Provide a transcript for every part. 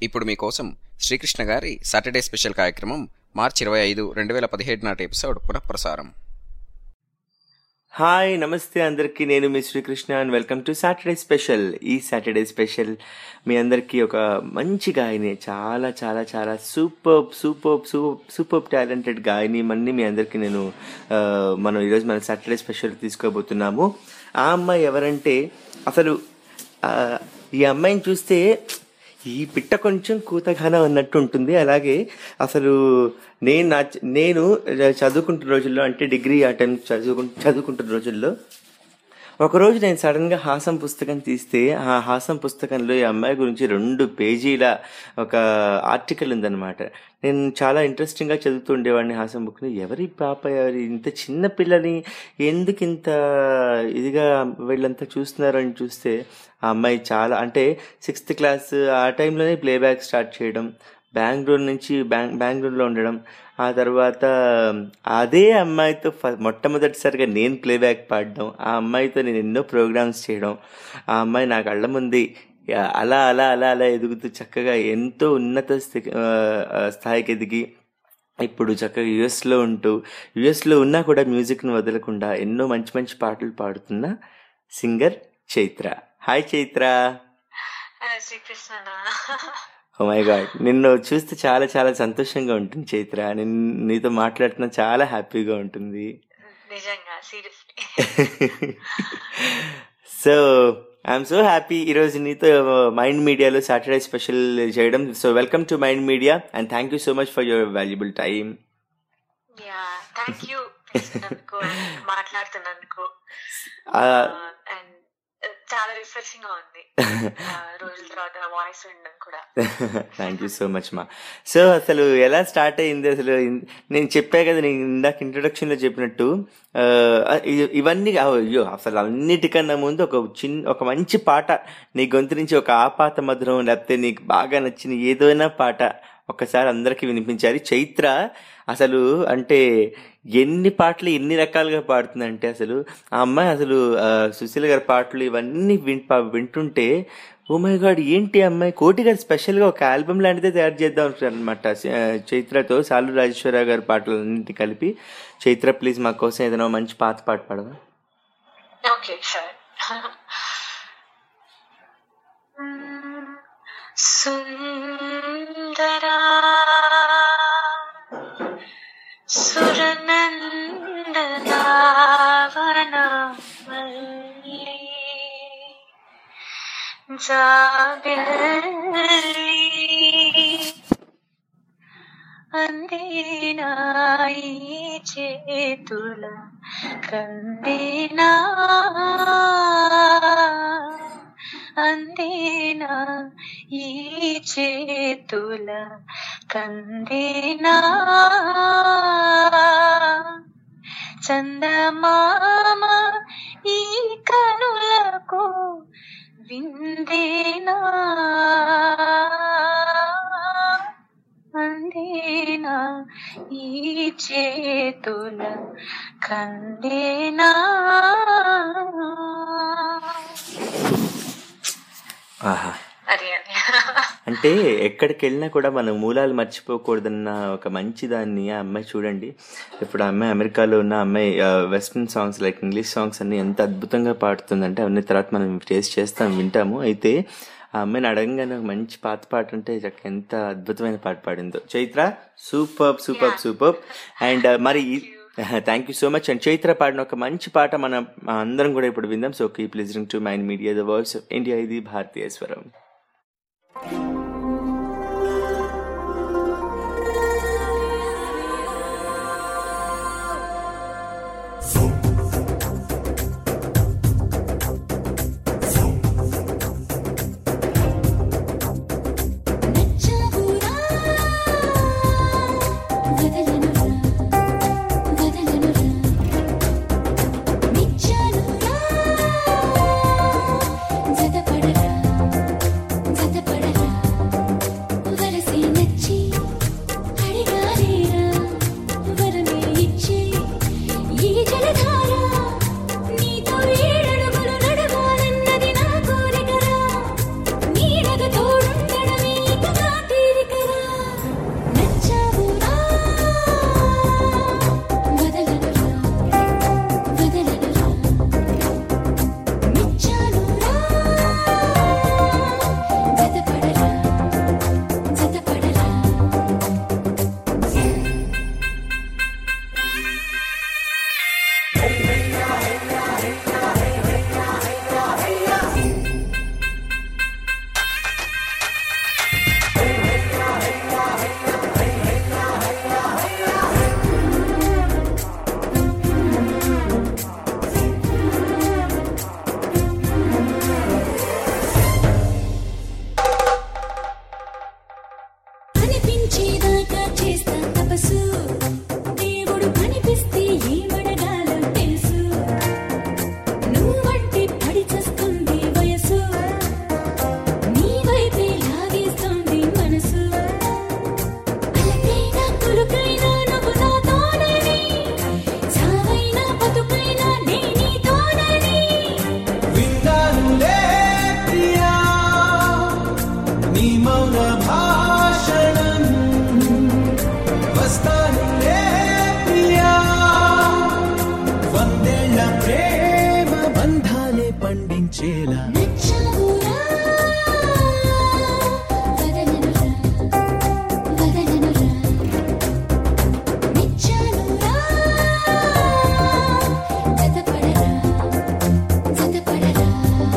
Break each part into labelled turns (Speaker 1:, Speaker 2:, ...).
Speaker 1: ఇప్పుడు మీకోసం శ్రీకృష్ణ గారి సాటర్డే స్పెషల్ కార్యక్రమం మార్చి ఇరవై ఐదు రెండు వేల పదిహేడు నాటి ఎపిసోడ్ పునఃప్రసారం
Speaker 2: హాయ్ నమస్తే అందరికీ నేను మీ Srikrishna and welcome to Saturday special ఈ సాటర్డే స్పెషల్ మీ అందరికీ ఒక మంచి గాయని చాలా చాలా చాలా super super super super talented గాయని మన్ని మీ అందరికీ నేను ఆ, మనం ఈరోజు మన సాటర్డే స్పెషల్ తీసుకోబోతున్నాము ఆ అమ్మాయి ఎవరంటే అసలు ఆ, ఈ అమ్మాయిని చూస్తే ఈ పిట్ట కొంచెం కూతగానే ఉన్నట్టు ఉంటుంది అలాగే అసలు నేను నా నేను చదువుకుంటున్న రోజుల్లో అంటే డిగ్రీ ఆ టైం చదువుకు చదువుకుంటున్న రోజుల్లో ఒకరోజు నేను సడన్గా హాసం పుస్తకం తీస్తే ఆ హాసం పుస్తకంలో ఈ అమ్మాయి గురించి రెండు పేజీల ఒక ఆర్టికల్ ఉందన్నమాట నేను చాలా ఇంట్రెస్టింగ్గా చదువుతూ ఉండేవాడిని హాసం బుక్ని ఎవరి పాప ఎవరి ఇంత చిన్న పిల్లని ఎందుకు ఇంత ఇదిగా వీళ్ళంతా చూస్తున్నారు అని చూస్తే ఆ అమ్మాయి చాలా అంటే సిక్స్త్ క్లాస్ ఆ టైంలోనే ప్లేబ్యాక్ స్టార్ట్ చేయడం బెంగళూరు నుంచి బ్యాంగ్ బెంగళూరులో ఉండడం ఆ తర్వాత అదే అమ్మాయితో ఫ- మొట్టమొదటిసారిగా నేను ప్లేబ్యాక్ పాడడం ఆ అమ్మాయితో నేను ఎన్నో ప్రోగ్రామ్స్ చేయడం ఆ అమ్మాయి నా కళ్ళ ముందే యా- అలా అలా అలా అలా ఎదుగుతూ చక్కగా ఎంతో ఉన్నత స్థి- ఆ, ఆ, స్థాయికి ఎదిగి ఇప్పుడు చక్కగా యుఎస్లో ఉంటూ యుఎస్లో ఉన్నా కూడా మ్యూజిక్ను వదలకుండా ఎన్నో మంచి మంచి పాటలు పాడుతున్న singer Chaitra hi Chaitra
Speaker 3: Srikrishna
Speaker 2: oh my god నిన్ను చూస్తే చాలా చాలా సంతోషంగా ఉంటుంది చైత్ర నేను నీతో మాట్లాడుతున్నా చాలా హ్యాపీగా ఉంటుంది
Speaker 3: నిజంగా seriously
Speaker 2: so I'm so happy ఈరోజు నీతో మైండ్ మీడియాలో సాటర్డే స్పెషల్ చేయడం so welcome to mind Media and thank you so much for your valuable time
Speaker 3: yeah thank you పిలిచినందుకు and మాట్లాడుతున్నందుకు అండ్ చాలా రిఫ్రెషింగ్ గా ఉంది ఆ, రోజుల తర్వాత వాయిస్ వినడం కూడా
Speaker 2: థ్యాంక్ యూ సో మచ్ మా సో అసలు ఎలా స్టార్ట్ అయింది అసలు ఇన్- నేను చెప్పా కదా నేను ఇందాక ఇంట్రొడక్షన్ లో చెప్పినట్టు ఆ, ఇ- ఇవన్నీ ఆ, అయ్యో అసలు అన్నిటికన్నా ముందు ఒక చిన్న ఒక మంచి పాట నీ గొంతు నుంచి ఒక ఆపాత మధురం లేకపోతే నీకు బాగా నచ్చిన ఏదైనా పాట ఒక్కసారి అందరికీ వినిపించాలి చైత్ర అసలు అంటే ఎన్ని పాటలు ఎన్ని రకాలుగా పాడుతుందంటే అసలు ఆ అమ్మాయి అసలు ఆ, సుశీల గారి పాటలు ఇవన్నీ విన్ ప- వింటుంటే ఓ మై గాడ్ ఏంటి ఈ అమ్మాయి కోటి గారు స్పెషల్ గా ఒక ఆల్బమ్ లాంటిదే తయారు చేద్దాం అనమాట చైత్రతో సాలు రాజేశ్వరరావు గారి పాటలన్నింటి కలిపి చైత్ర ప్లీజ్ మా కోసం ఏదైనా మంచి పాత పాట పాడవా
Speaker 3: ఓకే షూర్ సుందరా సురనందనావనమల్లి జాబిల్లి అందినాయి చేతుల కందినా అందినా ఈ చేతుల కందినా చందమామ ఈ కనులకు విందేనా అందేనా ఈ చేతుల కందేనా
Speaker 2: ఆహా
Speaker 3: అది అది
Speaker 2: అంటే ఎక్కడికి వెళ్ళినా కూడా మన మూలాలు మర్చిపోకూడదన్న ఒక మంచి దాన్ని ఆ అమ్మాయి చూడండి ఇప్పుడు ఆ అమ్మాయి అమెరికాలో ఉన్న అమ్మాయి western songs like English songs అన్ని ఎంత అద్భుతంగా పాడుతుందంటే అవన్నీ తర్వాత మనం టేస్ట్ చేస్తాం వింటాము అయితే ఆ అమ్మాయిని అడగంగానే ఒక మంచి పాత పాట అంటే చక్క ఎంత అద్భుతమైన పాట పాడిందో Chaitra super super
Speaker 3: Yeah.
Speaker 2: Super and మరి thank you so much and Chaitra పాడిన ఒక మంచి పాట మన మన అందరం కూడా ఇప్పుడు విందాం so keep listening to mind Media the voice of India ఇది భారతీయ స్వరం
Speaker 4: నచ్చవురా వదలనురా వదలనురా నిచ్చానురా జతపడరా ఏమడగాలో తెలుసు నువ్వంటే పడి చస్తుంది వయసు నీ వైపే లాగేస్తుంది మనసు అలకైనా కులుకైనా నువ్వు నాతోనని చావైనా బతుకైనా నే నీతోనని
Speaker 5: విన్నానులే ప్రియా నీ మౌన భాషణం వస్తానులే ప్రియా వందేళ్ల ప్రేమ బంధాలే పండించేలా
Speaker 4: నచ్చావురా వదలనురా వదలనురా నిచ్చానురా జతపడరా జతపడరా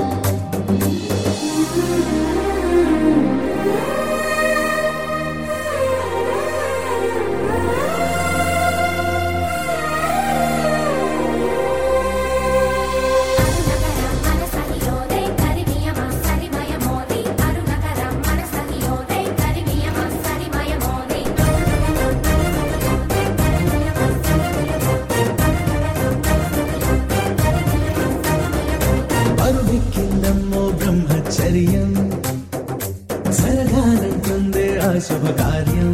Speaker 5: అరువిక్కిందమ్మో బ్రహ్మచర్యం జరగాలంటుందే ఆ శుభకార్యం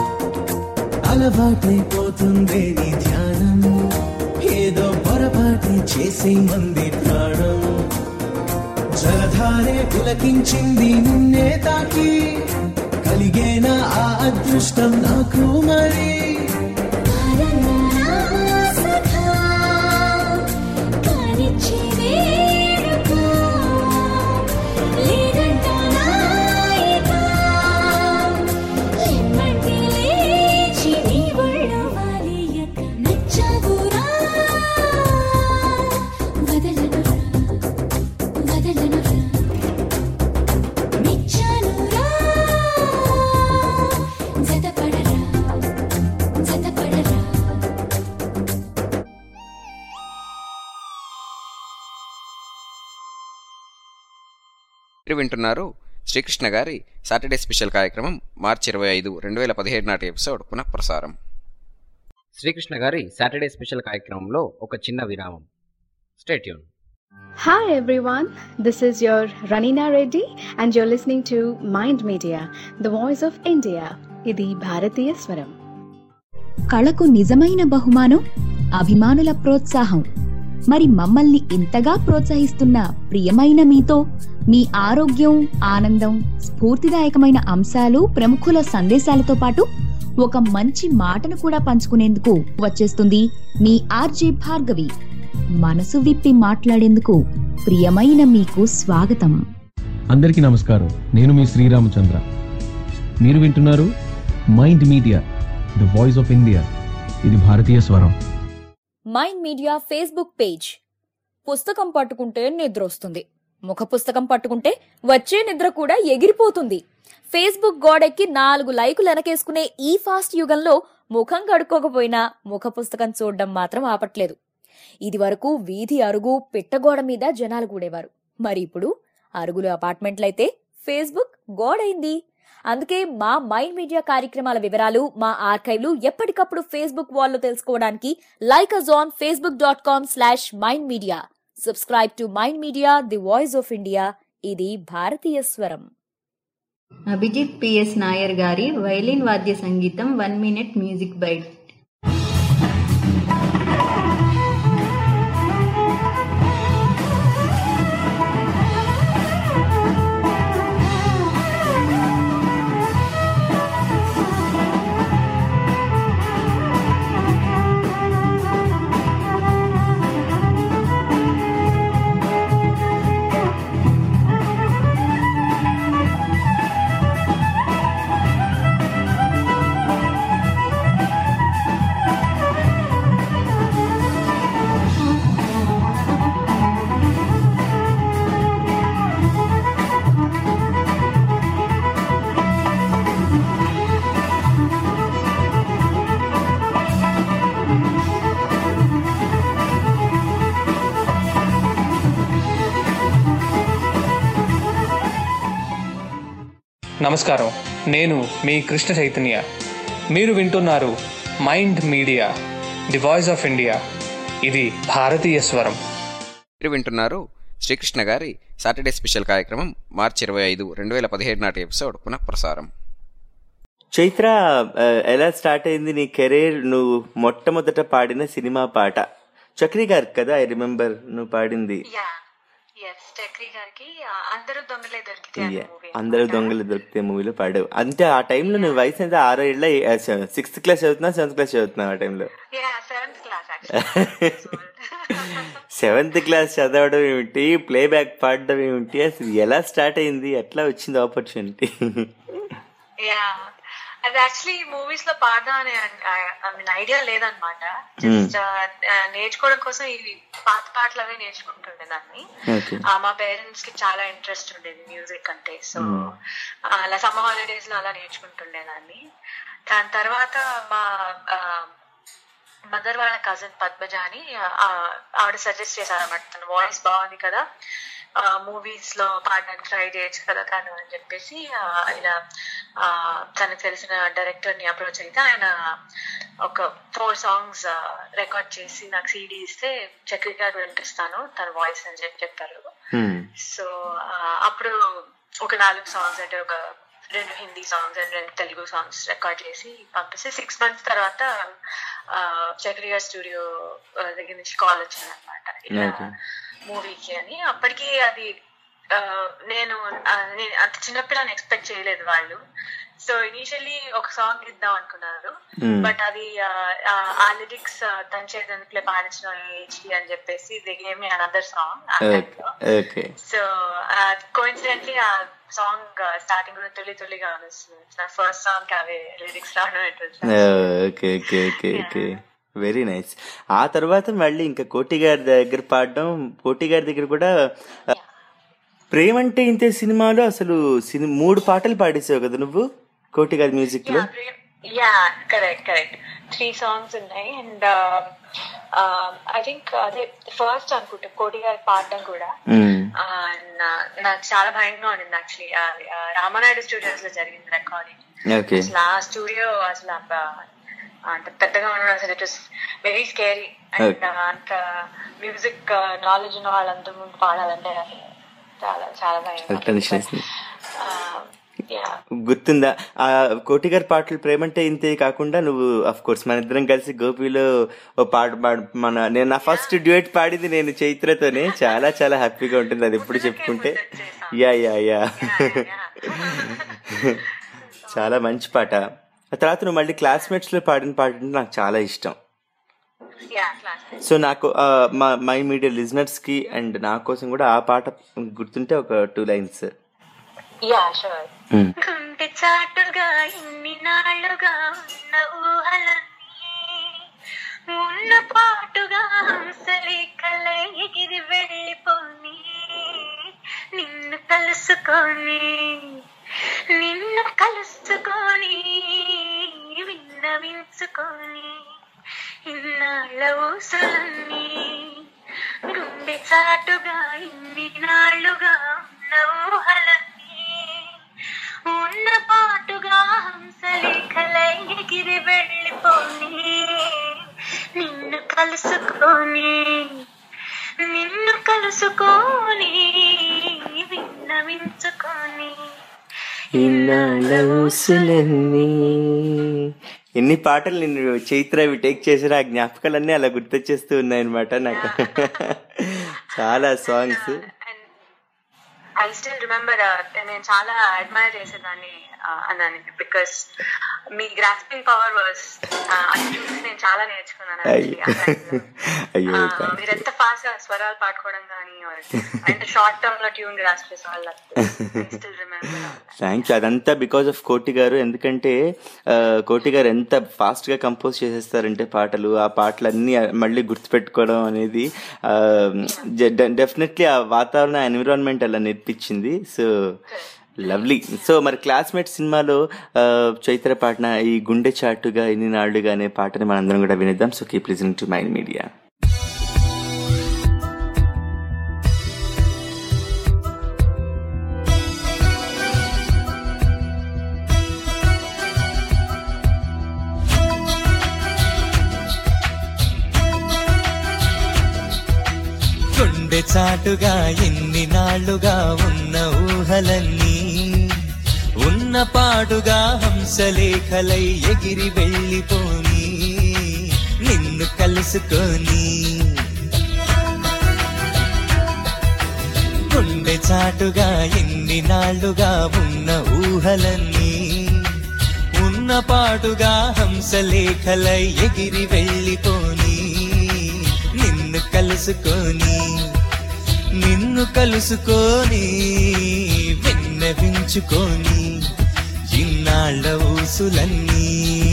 Speaker 5: అలవాటైపోతుందే నీ ధ్యానం ఏదో పొరపాటి చేసే మంది ప్రాణం జలధారే పులకించింది నిన్నే తాకి కలిగేనా ఆ అదృష్టం నాకు మరి
Speaker 4: జతపడరా జతపడరా
Speaker 1: మీరు వింటున్నారు శ్రీకృష్ణ గారి సాటర్డే స్పెషల్ కార్యక్రమం మార్చి ఇరవై ఐదు రెండు వేల పదిహేడు నాటి ఎపిసోడ్ పునఃప్రసారం శ్రీకృష్ణ గారి సాటర్డే స్పెషల్ కార్యక్రమంలో ఒక చిన్న విరామం stay tuned
Speaker 6: Hi everyone, this is your Ranina Reddy and you're listening to Mind Media, the voice of India. ఇది భారతీయ స్వరం
Speaker 7: కళకు నిజమైన బహుమానం అభిమానుల ప్రోత్సాహం మరి మమ్మల్ని ఇంతగా ప్రోత్సహిస్తున్న ప్రియమైన మీతో మీ ఆరోగ్యం ఆనందం స్ఫూర్తిదాయకమైన అంశాలు ప్రముఖుల సందేశాలతో పాటు ఒక మంచి మాటను కూడా పంచుకునేందుకు వచ్చేస్తుంది మీ ఆర్జే భార్గవి మనసు విప్పి మాట్లాడేందుకు ప్రియమైన మీకు స్వాగతం
Speaker 8: అందరికీ నమస్కారం నేను మీ శ్రీరామచంద్ర మీరు వింటున్నారు mind Media the voice of India ఇది భారతీయ స్వరం
Speaker 9: మైండ్ మీడియా ఫేస్బుక్ పేజ్ పుస్తకం పట్టుకుంటే నిద్ర వస్తుంది ముఖ పుస్తకం పట్టుకుంటే వచ్చే నిద్ర కూడా ఎగిరిపోతుంది ఫేస్బుక్ గోడెక్కి నాలుగు లైకులు వెనకేసుకునే ఈ ఫాస్ట్ యుగంలో ముఖం కడుక్కోకపోయినా ముఖ పుస్తకం చూడడం మాత్రం ఆపట్లేదు ఇది వరకు వీధి అరుగు పిట్టగోడ మీద జనాలు కూడేవారు మరి ఇప్పుడు అరుగులు అపార్ట్మెంట్లయితే ఫేస్బుక్ గోడైంది అందుకే మా మైండ్ మీడియా కార్యక్రమాల వివరాలు మా ఆర్కైవ్లు ఎప్పటికప్పుడు ఫేస్బుక్ వాల్లో తెలుసుకోవడానికి like us on Facebook dot com slash Mind Media subscribe to mind Media the voice of India ఇది భారతీయ స్వరం
Speaker 10: అభిజిత్ పిఎస్ నాయర్ గారి వైలిన్ వాద్య సంగీతం వన్ మినిట్ మ్యూజిక్ బైట్
Speaker 11: నమస్కారం నేను మీ కృష్ణ చైతన్య మీరు వింటున్నారు mind Media the voice of India ఇది భారతీయ స్వరం
Speaker 1: మీరు వింటున్నారు శ్రీకృష్ణ గారి సాటర్డే స్పెషల్ కార్యక్రమం మార్చి ఇరవై ఐదు రెండు వేల పదిహేడు నాటి ఎపిసోడ్ పునఃప్రసారం
Speaker 2: చైత్ర ఆ, ఎలా స్టార్ట్ అయింది నీ కెరీర్ నువ్వు మొట్టమొదట పాడిన సినిమా పాట చక్రి గారు కదా ఐ రిమెంబర్ నువ్వు పాడింది
Speaker 3: యా ఎస్ చక్రి గారికి ఆ, అందరూ దొంగలే దొరికితే అనే
Speaker 2: Yeah.
Speaker 3: మూవీ
Speaker 2: అందరూ దొంగలు దొరికితే మూవీలో పాడావు అంటే ఆ టైంలో నువ్వు వయసు ఎంత ఆరో ఏళ్ళ సిక్స్త్ క్లాస్ చదువుతున్నా సెవెంత్ క్లాస్ చదువుతున్నావు ఆ టైంలో
Speaker 3: yeah seventh class
Speaker 2: seventh class చదవడం ఏమిటి ప్లే బ్యాక్ పాడడం ఏమిటి అసలు ఎలా స్టార్ట్ అయింది ఎట్లా వచ్చింది ఆపర్చునిటీ
Speaker 3: యా అది యాక్చువల్లీ మూవీస్ లో పాడదాం అనే ఐ మీన్ ఐడియా లేదనమాట జస్ట్ నేర్చుకోవడం కోసం ఇవి పాత పాటలు అవి నేర్చుకుంటుండే దాన్ని
Speaker 2: ఓకే
Speaker 3: ఆ, మా పేరెంట్స్ కి చాలా ఇంట్రెస్ట్ ఉండేది మ్యూజిక్ అంటే సో అలా సమ్మర్ హాలిడేస్ లో అలా నేర్చుకుంటుండేదాన్ని దాని తర్వాత మా మదర్ వాళ్ళ కజిన్ పద్మజ అని ఆ, ఆవిడ సజెస్ట్ చేశారన్నమాట తన వాయిస్ బాగుంది కదా మూవీస్ లో పాడడానికి ట్రై చేయొచ్చు కదా తను అని చెప్పేసి ఆ, ఇలా ఆ, తనకు తెలిసిన డైరెక్టర్ ని అప్రోచ్ అయితే ఆయన ఒక ఫోర్ సాంగ్స్ రికార్డ్ చేసి నాకు సీడీ ఇస్తే చక్రి గారు వినిపిస్తాను తన వాయిస్ అని చెప్పి చెప్పారు సో అప్పుడు ఒక నాలుగు సాంగ్స్ అంటే ఒక రెండు హిందీ సాంగ్స్ అండ్ రెండు తెలుగు సాంగ్స్ రికార్డ్ చేసి పంపిస్తే సిక్స్ మంత్స్ తర్వాత ఆ, చక్రి గారి స్టూడియో దగ్గర నుంచి కాల్ వచ్చింది అనమాట ఇలా
Speaker 2: Okay.
Speaker 3: మూవీకి అని అప్పటికి అది ఆ, నేను ఆ, నేను అంత చిన్నపిల్లని ఎక్స్పెక్ట్ చేయలేదు వాళ్ళు సో ఇనిషియల్లీ ఒక సాంగ్ ఇద్దాం అనుకున్నారు
Speaker 2: Hmm.
Speaker 3: బట్ అది ఆ, ఆ, ఆ లిరిక్స్ తన చేతులే పాడించిన ఏజ్కి అని చెప్పేసి దిగేమి అనదర్ సాంగ్ ఆ టైంలో
Speaker 2: ఓకే
Speaker 3: సో కోయిన్సిడెంట్లీ ఆ సాంగ్ స్టార్టింగ్ లో తొలి తొలిగా వస్తుంది నా ఫస్ట్ సాంగ్ అవే లిరిక్స్ రావడం it was
Speaker 2: okay okay okay okay very nice ఆ తర్వాత మళ్ళీ ఇంకా కోటి గారి దగ్గర పాడడం కోటి గారి దగ్గర కూడా ఆ, ప్రేమంటే ఇంతే సినిమాలో అసలు సిని మూడు పాటలు పాడేసావు కదా నువ్వు కోటి గారి మ్యూజిక్ లో
Speaker 3: yeah correct correct three songs ఉన్నాయి అండ్ ఐ థింక్ అదే ఫస్ట్ అనుకుంటా కోటి గారి పాడడం కూడా
Speaker 2: మ్మ్.
Speaker 3: ఆ, నా- నాకు చాలా భయంగా ఉండింది యాక్చువల్లీ రామానాయుడు స్టూడియోస్ లో జరిగింది రికార్డింగ్
Speaker 2: ఓకే
Speaker 3: అసలు ఆ స్టూడియో అసలు అంత అంత పెద్దగా ఉండడం అసలు it was very scary and అంత మ్యూజిక్ నాలెడ్జ్ ఉన్న వాళ్ళంతా ముందు పాడాలంటే అసలు చాలా చాలా భయం
Speaker 2: టెన్షన్ వేసింది
Speaker 3: యా
Speaker 2: గుర్తుందా ఆ కోటి గారి పాటలు ప్రేమంటే ఇంతే కాకుండా నువ్వు అఫ్ కోర్స్ మన ఇద్దరం కలిసి గోపిలో ఓ పాట పాడు మన నేను నా ఫస్ట్ డ్యూయట్ పాడింది నేను చైత్రతోనే చాలా చాలా హ్యాపీగా ఉంటుంది అది ఎప్పుడు చెప్పుకుంటే యా యా యా చాలా మంచి పాట ఆ తర్వాత నువ్వు మళ్ళీ క్లాస్మేట్స్ లో పాడిన పాట అంటే నాకు చాలా ఇష్టం
Speaker 3: యా క్లాస్
Speaker 2: సో నాకు ఆ, మా మై మీడియా లిజనర్స్ కి అండ్ నా కోసం కూడా ఆ పాట గుర్తుంటే ఒక టూ లైన్స్
Speaker 3: యా షూర్ గుండె చాటుగా ఇన్ని నాళ్ళుగా ఉన్న ఊహలన్నీ ఉన్న పాటుగా హంసలే కలై ఎగిరి వెళ్ళిపోని నిన్ను కలుసుకొని నిన్ను కలుసుకొని విన్నవించుకొని ఇన్నాళ్ళ ఊసులన్నీ గుండె చాటుగా ఇన్ని నాళ్ళుగా ఉన్న ఊహలన్నీ ఉన్న పాటుగా హంసలేఖలై ఎగిరి వెళ్ళిపోని నిన్ను కలుసుకొని నిన్ను కలుసుకొని విన్నవించుకొని
Speaker 2: ఇన్నాళ్ళ ఊసులన్నీ ఎన్ని పాటలు నేను చైత్ర అవి టేక్ చేసారు ఆ జ్ఞాపకాలన్నీ అలా గుర్తొచ్చేస్తూ ఉన్నాయన్నమాట నాకు చాలా సాంగ్స్
Speaker 3: ఐ స్టిల్ రిమెంబర్ నేను చాలా అడ్మైర్ చేసేదాన్ని అన్నాను బికాస్ మీ గ్రాస్పింగ్ పవర్ వాస్ అది చూసి నేను చాలా నేర్చుకున్నాను actually ఆ time లో.
Speaker 2: అయ్యో
Speaker 3: ఆ,
Speaker 2: thanks.
Speaker 3: మీరు ఎంత ఫాస్ట్ గా స్వరాలు పాడుకోవడం కానీ or అంటే షార్ట్ టర్మ్ లో ట్యూన్ గ్రాస్ చేసే వాళ్ళు స్టిల్ రిమెంబర్
Speaker 2: థ్యాంక్ యూ అదంతా బికాస్ ఆఫ్ కోటి గారు ఎందుకంటే ఆ, కోటి గారు ఎంత ఫాస్ట్ గా కంపోజ్ చేసేస్తారంటే పాటలు ఆ పాటలన్నీ మళ్ళీ గుర్తుపెట్టుకోవడం అనేది డెఫినెట్లీ ఆ వాతావరణ ఎన్విరాన్మెంట్ అలా నేర్పించింది సో లవ్లీ సో మరి క్లాస్మేట్ సినిమాలో ఆ, చైత్ర పాడిన ఈ గుండె చాటుగా ఇన్ని నాళ్ళుగా అనే పాటని మనందరం కూడా వినిద్దాం so keep listening to mind Media
Speaker 4: ఆ
Speaker 12: గుండె చాటుగా ఎన్ని నాళ్లుగా ఉన్న ఊహలన్నీ ఉన్న పాటుగా హంసలేఖలై ఎగిరి వెళ్ళిపోని నిన్ను కలుసుకొని గుండె చాటుగా ఎన్ని నాళ్లుగా ఉన్న ఊహలన్నీ ఉన్న పాటుగా హంసలేఖలై ఎగిరి వెళ్ళిపోని నిన్ను కలుసుకొని నిన్ను కలుసుకొని విన్నవించుకొని ఇన్నాళ్ళ ఊసులన్నీ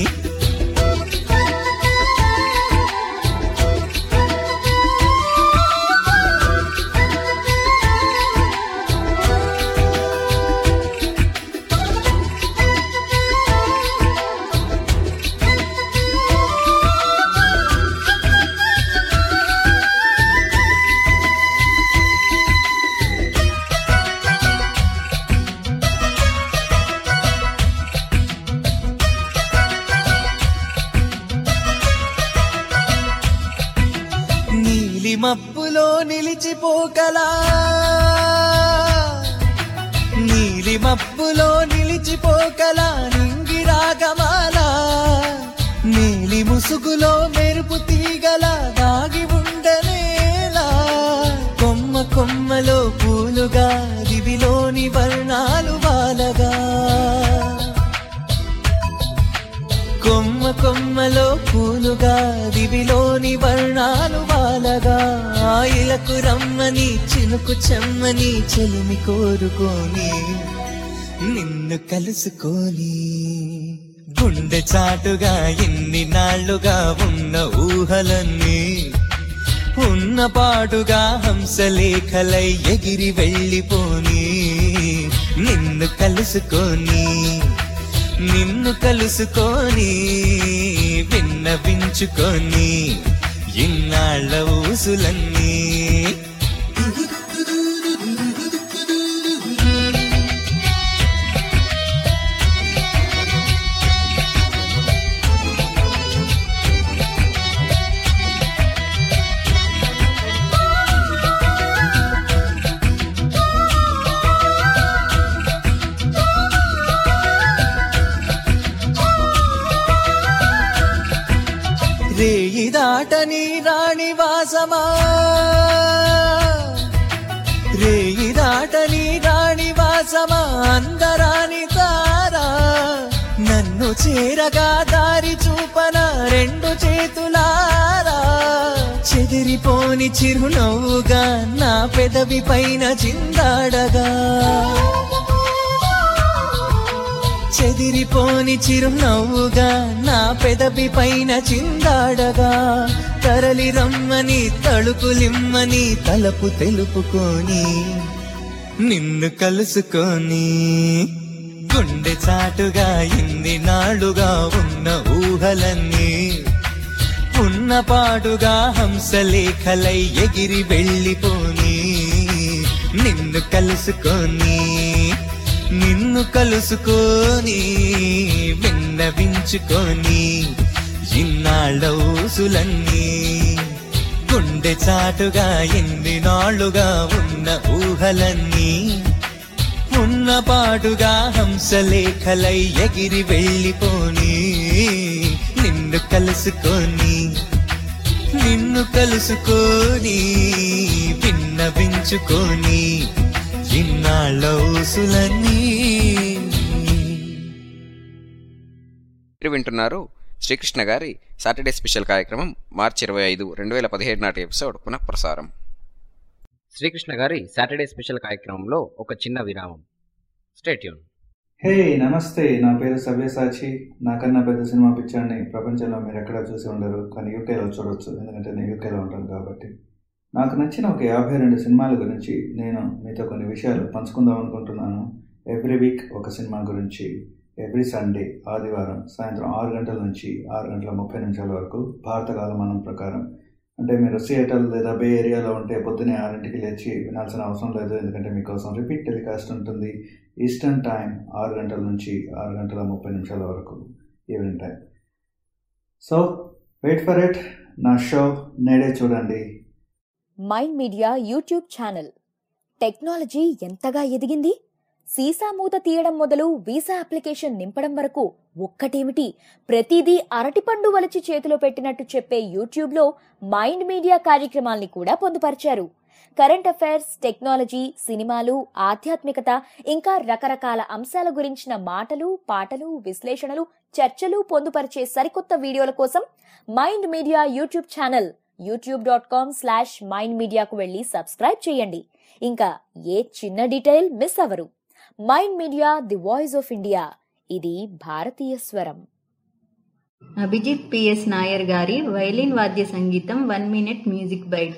Speaker 12: నీలి మప్పులో నిలిచిపోకలా నీలి మప్పులో నిలిచిపోకలా నింగి రాగమాలా నీలి ముసుగులో మెరుపు తీగల దాగి ఉండనేలా కొమ్మ కొమ్మలో పూలుగా దివిలోని వర్ణాలు వాలగా కొమ్మ కొమ్మలో పూలుగా దివిలోని వర్ణాలు వాలగా ఆయిలకు రమ్మని చినుకు చెమ్మని చెలిమి కోరుకోని నిన్ను కలుసుకొని గుండె చాటుగా ఎన్ని నాళ్లుగా ఉన్న ఊహలన్నీ ఉన్న పాటుగా హంసలేఖలై ఎగిరి వెళ్ళిపోని నిన్ను కలుసుకొని నిన్ను కలుసుకొని విన్నవించుకొని ఇన్నాళ్ళ ఊసులన్నీ రేయి దాటని రాణి వాసమా రేయి దాటని రాణి వాసమా అందరాని తారా నన్ను చేరగా దారి చూపన రెండు చేతులారా చెదిరిపోని చిరునవ్వుగా నా పెదవి పైన చిందాడగా చెదిరిపోని చిరునవ్వుగా నా పెదవి పైన చిందాడగా తరలి రమ్మని తలుపులిమ్మని తలపు తెలుపుకొని నిన్ను కలుసుకొని గుండె చాటుగా ఇన్ని నాళ్ళుగా ఉన్న ఊహలన్నీ ఉన్న పాటుగా హంసలేఖలై ఎగిరి వెళ్ళిపోని నిన్ను కలుసుకొని నిన్ను కలుసుకొని విన్నవించుకొని ఇన్నాళ్ళ ఊసులన్నీ గుండె చాటుగా ఎన్ని నాళ్ళుగా ఉన్న ఊహలన్నీ ఉన్న పాటుగా హంసలేఖలై ఎగిరి వెళ్ళిపోని నిన్ను కలుసుకొని నిన్ను కలుసుకొని విన్నవించుకొని ఇన్నాళ్ళ ఊసులన్నీ
Speaker 1: మీరు వింటున్నారు శ్రీకృష్ణ గారి సాటర్డే స్పెషల్ కార్యక్రమం మార్చి ఇరవై ఐదు రెండు వేల పదిహేడు నాటి ఎపిసోడ్ పునఃప్రసారం శ్రీకృష్ణ గారి సాటర్డే స్పెషల్ కార్యక్రమంలో ఒక చిన్న విరామం స్టేట్యూన్
Speaker 13: హే నమస్తే నా పేరు సవ్యసాచి నాకన్నా పెద్ద సినిమా పిక్చర్ని ప్రపంచంలో మీరు ఎక్కడా చూసి ఉండరు కానీ యూకేలో చూడొచ్చు ఎందుకంటే నేను యూకేలో ఉంటాను కాబట్టి నాకు నచ్చిన ఒక యాభై రెండు సినిమాల గురించి నేను మీతో కొన్ని విషయాలు పంచుకుందాం అనుకుంటున్నాను ఎవ్రీ వీక్ ఒక సినిమా గురించి ఎవ్రీ సండే ఆదివారం సాయంత్రం ఆరు గంటల నుంచి ఆరు గంటల ముప్పై నిమిషాల వరకు భారత కాలమానం ప్రకారం అంటే మీరు సియేటర్ లేదా బే ఏరియాలో ఉంటే పొద్దునే ఆరింటికి లేచి వినాల్సిన అవసరం లేదు ఎందుకంటే మీకోసం రిపీట్ టెలికాస్ట్ ఉంటుంది ఈస్టర్న్ టైం ఆరు గంటల నుంచి ఆరు గంటల ముప్పై నిమిషాల వరకు evening time so wait for it నా షో నేడే చూడండి
Speaker 9: Mind Media YouTube channel technology ఎంతగా ఎదిగింది సీసా మూత తీయడం మొదలు వీసా అప్లికేషన్ నింపడం వరకు ఒక్కటేమిటి ప్రతిదీ అరటిపండు వలిచి చేతిలో పెట్టినట్టు చెప్పే యూట్యూబ్లో మైండ్ మీడియా కార్యక్రమాల్ని కూడా పొందుపరిచారు కరెంట్ అఫైర్స్ టెక్నాలజీ సినిమాలు ఆధ్యాత్మికత ఇంకా రకరకాల అంశాల గురించిన మాటలు పాటలు విశ్లేషణలు చర్చలు పొందుపరిచే సరికొత్త వీడియోల కోసం Mind Media YouTube channel YouTube dot com slash Mind మీడియాకు వెళ్ళి సబ్స్క్రైబ్ చేయండి ఇంకా ఏ చిన్న డీటెయిల్ మిస్ అవరు Mind Media the voice of India ఇది భారతీయ స్వరం
Speaker 10: అభిజిత్ పిఎస్ నాయర్ గారి వైలిన్ వాద్య సంగీతం one minute music bite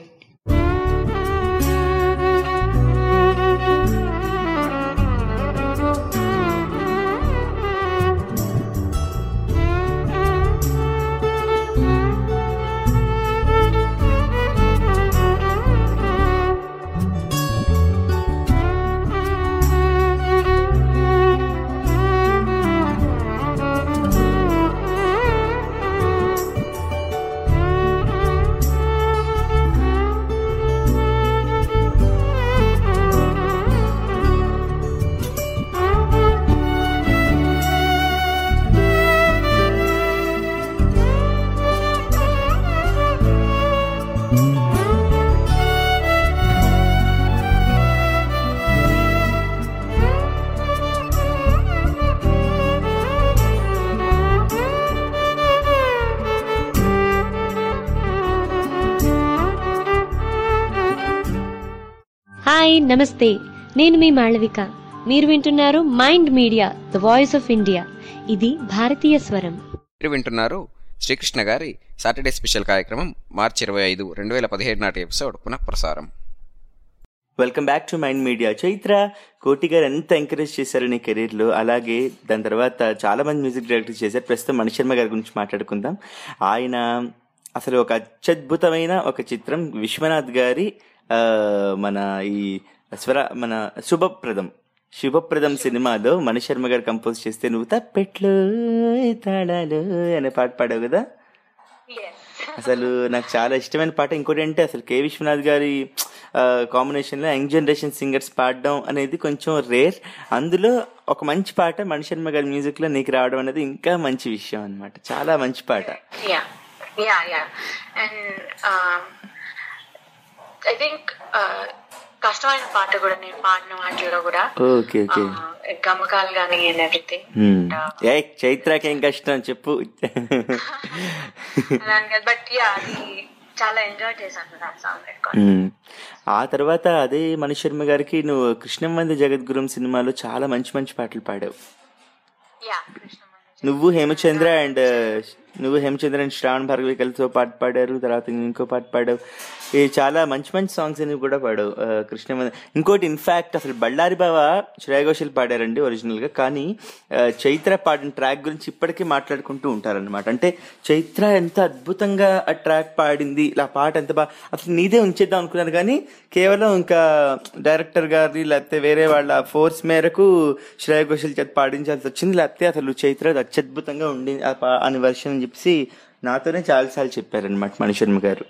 Speaker 14: hi నమస్తే నేను మీ మాళవిక మీరు వింటున్నారు mind Media the voice of India ఇది భారతీయ స్వరం
Speaker 1: మీరు వింటున్నారు శ్రీకృష్ణ గారి సాటర్డే స్పెషల్ కార్యక్రమం మార్చి ఇరవై ఐదు రెండు వేల పదిహేడు నాటి ఎపిసోడ్ పునఃప్రసారం
Speaker 2: welcome back to mind Media Chaitra Koti గారు ఎంత ఎంకరేజ్ చేశారు నీ కెరీర్లో అలాగే దాని తర్వాత చాలా మంది మ్యూజిక్ డైరెక్టర్ చేశారు ప్రస్తుతం మణిశర్మ గారి గురించి మాట్లాడుకుందాం ఆయన అసలు ఒక అత్యద్భుతమైన ఒక చిత్రం విశ్వనాథ్ గారి ఆ, మన ఈ స్వర మన శుభప్రదం శుభప్రదం సినిమాలో మణిశర్మ గారు కంపోజ్ చేస్తే నువ్వు తప్పెట్లు తాళాలు అనే పాట పాడావు కదా అసలు నాకు చాలా ఇష్టమైన పాట ఇంకోటి అంటే అసలు కే విశ్వనాథ్ గారి కాంబినేషన్లో యంగ్ జనరేషన్ సింగర్స్ పాడడం అనేది కొంచెం రేర్ అందులో ఒక మంచి పాట మణిశర్మ గారి మ్యూజిక్లో నీకు రావడం అనేది ఇంకా మంచి విషయం అన్నమాట చాలా మంచి పాట
Speaker 3: yeah yeah yeah and I think కష్టమైన పాట కూడా నేను పాడిన వాటిలో కూడా
Speaker 2: ఓకే ఓకే
Speaker 3: గమకాలు కానీ అండ్ ఎవ్రీథింగ్
Speaker 2: ఏ చైత్రకేం కష్టం చెప్పు
Speaker 3: బట్ యా అది చాలా ఎంజాయ్ చేశాను ఆ సాంగ్
Speaker 2: మ్మ్. ఆ తర్వాత అదే మణిశర్మ గారికి నువ్వు కృష్ణం వంద జగద్గురం సినిమాలో చాలా మంచి మంచి పాటలు పాడావు
Speaker 3: యా
Speaker 2: నువ్వు హేమచంద్ర అండ్ నువ్వు హేమచంద్ర అండ్ శ్రావణ్ భార్గవి కలిసి పాట పాడారు తర్వాత ఇంకో పాట పాడావు ఇది చాలా మంచి మంచి సాంగ్స్ అనేవి కూడా పాడావు ఆ, కృష్ణ మంద- ఇంకోటి ఇన్ఫాక్ట్ అసలు బళ్ళారి బావ శ్రేయ ఘోషల్ పాడారండి ఒరిజినల్ గా కానీ ఆ, చైత్ర పాడిన ట్రాక్ గురించి ఇప్పటికీ మాట్లాడుకుంటూ ఉంటారన్నమాట అంటే చైత్ర ఎంత అద్భుతంగా ఆ ట్రాక్ పాడింది ఆ పాట ఎంత బాగా అసలు నీదే ఉంచేద్దాం అనుకున్నారు కానీ కేవలం ఇంకా డైరెక్టర్ గారి లేకపోతే వేరే వాళ్ళ ఫోర్స్ మేరకు శ్రేయ ఘోషల్ చేత పాడించాల్సి వచ్చింది లేకపోతే అసలు చైత్ర అది అత్యద్భుతంగా ఉండి ఆ పా- అని వర్షన్ అని చెప్పేసి నాతోనే చాలాసార్లు చెప్పారనమాట మణిశర్మ గారు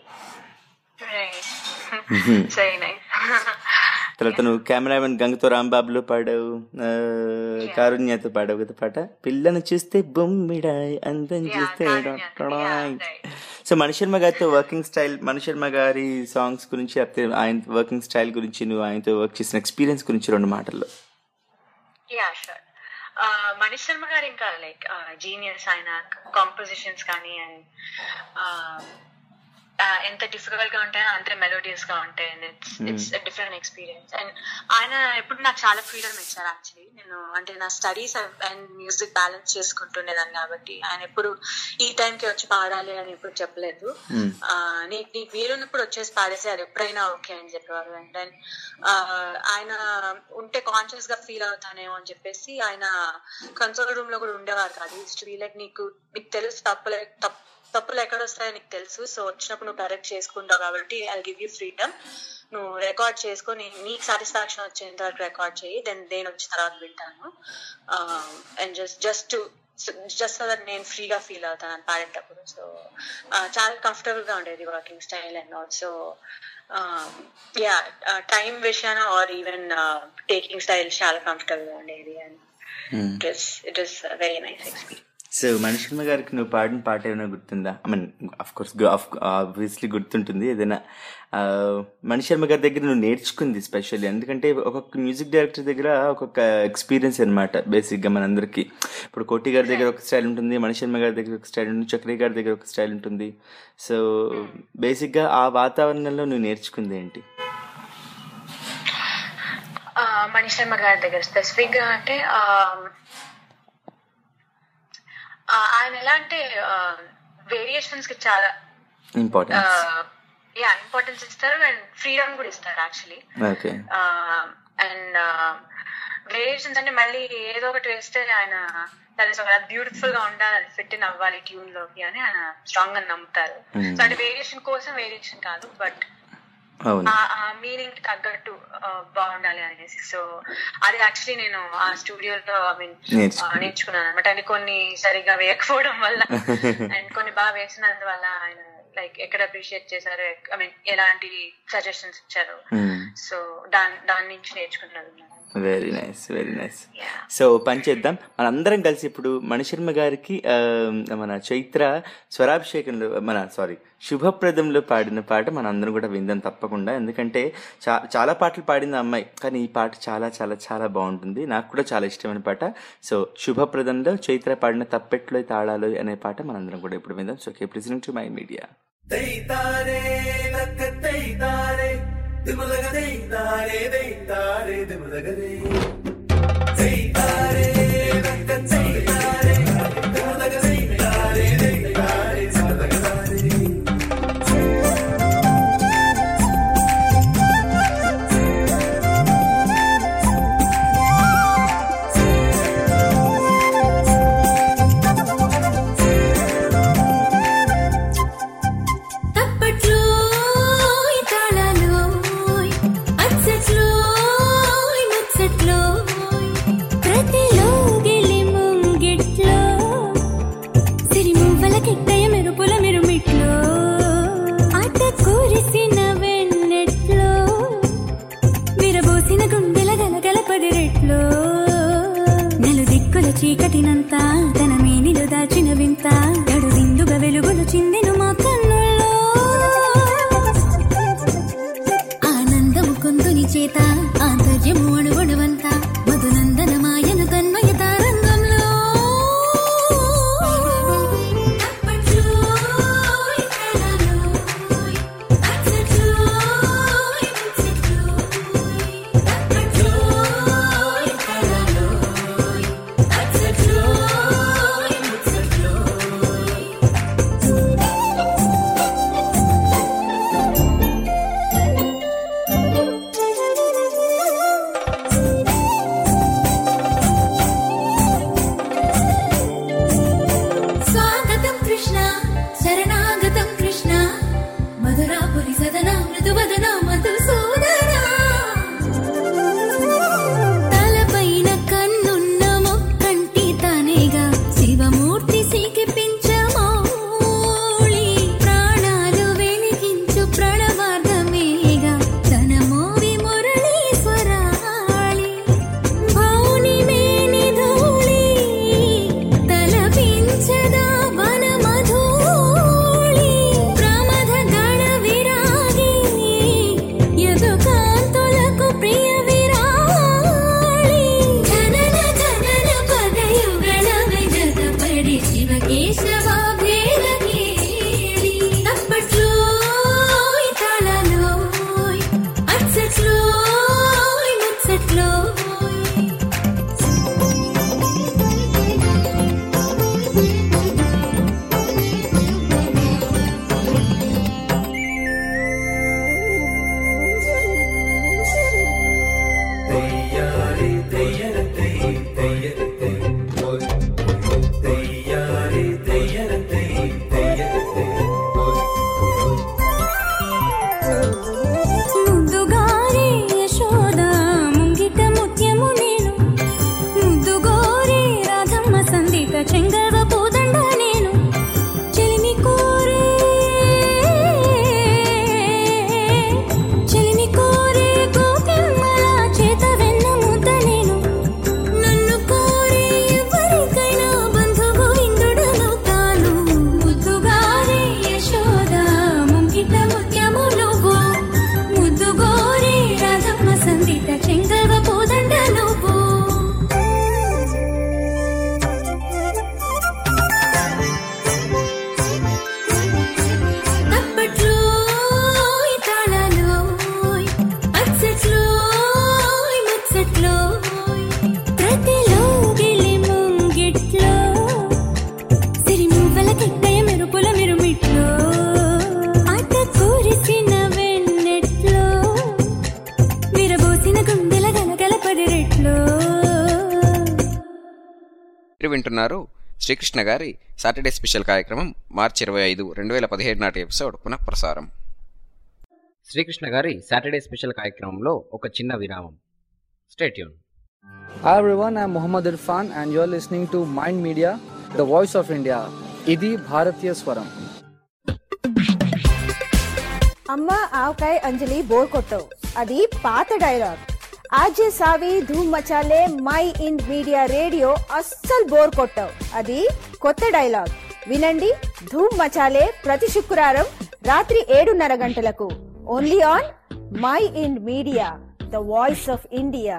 Speaker 3: వెరీ నైస్
Speaker 2: తర్వాత నువ్వు కెమెరామెన్ గంగతో రాంబాబులో పాడావు ఆ, కారుణ్యతో పాడావు కదా పాట పిల్లను చూస్తే బొమ్మిడాయ్ అందం చూస్తే డొట్టడాయ్. సో మణిశర్మ గారితో వర్కింగ్ స్టైల్ మణిశర్మ గారి సాంగ్స్ గురించి లేకపోతే ఆయన వర్కింగ్ స్టైల్ గురించి నువ్వు ఆయనతో వర్క్ చేసిన ఎక్స్పీరియన్స్ గురించి రెండు మాటల్లో
Speaker 3: యా షూర్ మనీష్ శర్మ గారు ఇంకా లైక్ జీనియస్ ఆయన కాంపోజిషన్స్ కానీ అండ్ ఎంత డిఫికల్ట్ గా ఉంటాయో అంతే మెలోడియస్ గా ఉంటాయి and it's it's different experience and ఆయన ఎప్పుడు నాకు చాలా ఫ్రీడమ్ ఇచ్చారు యాక్చువల్లీ నేను అంటే నా స్టడీస్ అండ్ మ్యూజిక్ బ్యాలెన్స్ చేసుకుంటుండేదాన్ని కాబట్టి ఆయన ఎప్పుడు ఈ టైంకి వచ్చి పాడాలి అని ఎప్పుడు చెప్పలేదు ఆ, నీకు నీకు వీలున్నప్పుడు వచ్చేసి పాడేసి అది ఎప్పుడైనా ఓకే అని చెప్పేవారు అండ్ దెన్ ఆయన ఉంటే కాన్షియస్ గా ఫీల్ అవుతానేమో అని చెప్పేసి ఆయన కన్సోల్ రూమ్ లో కూడా ఉండేవారు కాదు లైక్ నీకు నీకు తెలుసు తప్పులే తప్పు తప్పులు ఎక్కడ వస్తాయో నీకు తెలుసు సో వచ్చినప్పుడు నువ్వు కరెక్ట్ చేసుకుంటావు కాబట్టి ఐ గివ్ యూ ఫ్రీడమ్ నువ్వు రికార్డ్ చేసుకొని నీకు సాటిస్ఫాక్షన్ వచ్చేంత వరకు రికార్డ్ చేయి దెన్ నేను వచ్చిన తర్వాత వింటాను and just just to just so that నేను ఫ్రీగా ఫీల్ అవుతాను పాడేటప్పుడు సో చాలా కంఫర్టబుల్ గా ఉండేది working style and also yeah time విషయాన ఆర్ ఈవెన్ టేకింగ్ స్టైల్ చాలా కంఫర్టబుల్ గా ఉండేది and it is it is very nice experience
Speaker 2: so Mani Sharma గారికి నువ్వు పాడిన పాట ఏమైనా గుర్తుందా I mean of course obviously గుర్తుంటుంది ఏదైనా ఆ, మణిశర్మ గారి దగ్గర నువ్వు నేర్చుకుంది స్పెషల్లీ ఎందుకంటే ఒక్కొక్క మ్యూజిక్ డైరెక్టర్ దగ్గర ఒక్కొక్క ఎక్స్పీరియన్స్ అనమాట బేసిక్గా మనందరికీ ఇప్పుడు కోటి గారి దగ్గర ఒక స్టైల్ ఉంటుంది మణిశర్మ గారి దగ్గర ఒక స్టైల్ ఉంటుంది చక్రి గారి దగ్గర ఒక స్టైల్ ఉంటుంది సో బేసిక్గా ఆ వాతావరణంలో నువ్వు నేర్చుకుంది ఏంటి
Speaker 3: మణి శర్మ గారి దగ్గర స్పెసిఫిక్ గా అంటే ఆ, ఆ, ఆయన ఎలా అంటే వేరియేషన్స్ కి చాలా
Speaker 2: ఇంపార్టెన్స్
Speaker 3: యా ఇంపార్టెన్స్ ఇస్తారు అండ్ ఫ్రీడమ్ కూడా ఇస్తారు యాక్చువల్లీ
Speaker 2: ఓకే
Speaker 3: అండ్ వేరియేషన్స్ అంటే మళ్ళీ ఏదో ఒకటి వేస్తే ఆయన బ్యూటిఫుల్ గా ఉండాలి ఫిట్ ఇన్ అవ్వాలి ట్యూన్ లోకి అని ఆయన స్ట్రాంగ్ గా నమ్ముతారు
Speaker 2: Hmm.
Speaker 3: సో అంటే వేరియేషన్ కోసం వేరియేషన్ కాదు బట్
Speaker 2: అవును
Speaker 3: ఆ మీనింగ్ తగ్గట్టు ఆ, బాగుండాలి అనేసి సో అది యాక్చువల్లీ నేను ఆ స్టూడియోలో ఐ మీన్
Speaker 2: నేర్చుకున్నా.
Speaker 3: నేర్చుకున్నాను అనమాట అంటే కొన్ని సరిగా వేయకపోవడం వల్ల అండ్ కొన్ని బాగా వేసినందువల్ల ఆయన లైక్ ఎక్కడ అప్రిషియేట్ చేశారు ఐ మీన్ ఎలాంటి సజెషన్స్ ఇచ్చారు
Speaker 2: Hmm.
Speaker 3: సో దాని దాని నుంచి నేర్చుకున్నాను
Speaker 2: very nice very nice so పని చేద్దాం మనందరం కలిసి ఇప్పుడు మణిశర్మ గారికి ఆ, మన చైత్ర స్వరాభిషేకంలో మన సారీ శుభప్రదంలో పాడిన పాట మన అందరం కూడా విందాం తప్పకుండా ఎందుకంటే చా చాలా పాటలు పాడింది ఆ అమ్మాయి కానీ ఈ పాట చాలా చాలా చాలా బాగుంటుంది నాకు కూడా చాలా ఇష్టమైన పాట సో శుభప్రదంలో చైత్ర పాడిన తప్పెట్లో తాళాలు అనే పాట మనందరం కూడా ఇప్పుడు విందాం so keep listening to My Media
Speaker 5: దైతారే లక్క దైతారే దిములగ దైతారే దైతారే దిములగదే దైతారే లక్క దైతారే దిములగ దైతారే దైతారే దిములగదే
Speaker 4: తప్పట్లో తాళాలో అచ్చట్లో ముచ్చట్లో ప్రతిలో
Speaker 1: వింటున్నారు శ్రీకృష్ణ గారి సాటర్డే స్పెషల్ కార్యక్రమం మార్చి ఇరవై ఐదు రెండు వేల పదిహేడు నాటి ఎపిసోడ్ పునఃప్రసారం శ్రీకృష్ణ గారి సాటర్డే స్పెషల్ కార్యక్రమంలో ఒక చిన్న విరామం stay tuned
Speaker 15: Hi everyone, I'm Muhammad Irfan and you're listening to Mind Media, the voice of India. ఇది భారతీయ స్వరం
Speaker 16: అమ్మ ఆవకాయ అంజలి బోర్ కొట్టవు అది పాత డైలాగ్ ఆజే సావి ధూమ్ మచాలే మై ఇండ్ మీడియా రేడియో అస్సలు బోర్ కొట్టవు అది కొత్త డైలాగ్ వినండి ధూమ్ మచాలే ప్రతి శుక్రవారం రాత్రి ఏడున్నర గంటలకు only on My Ind Media the voice of India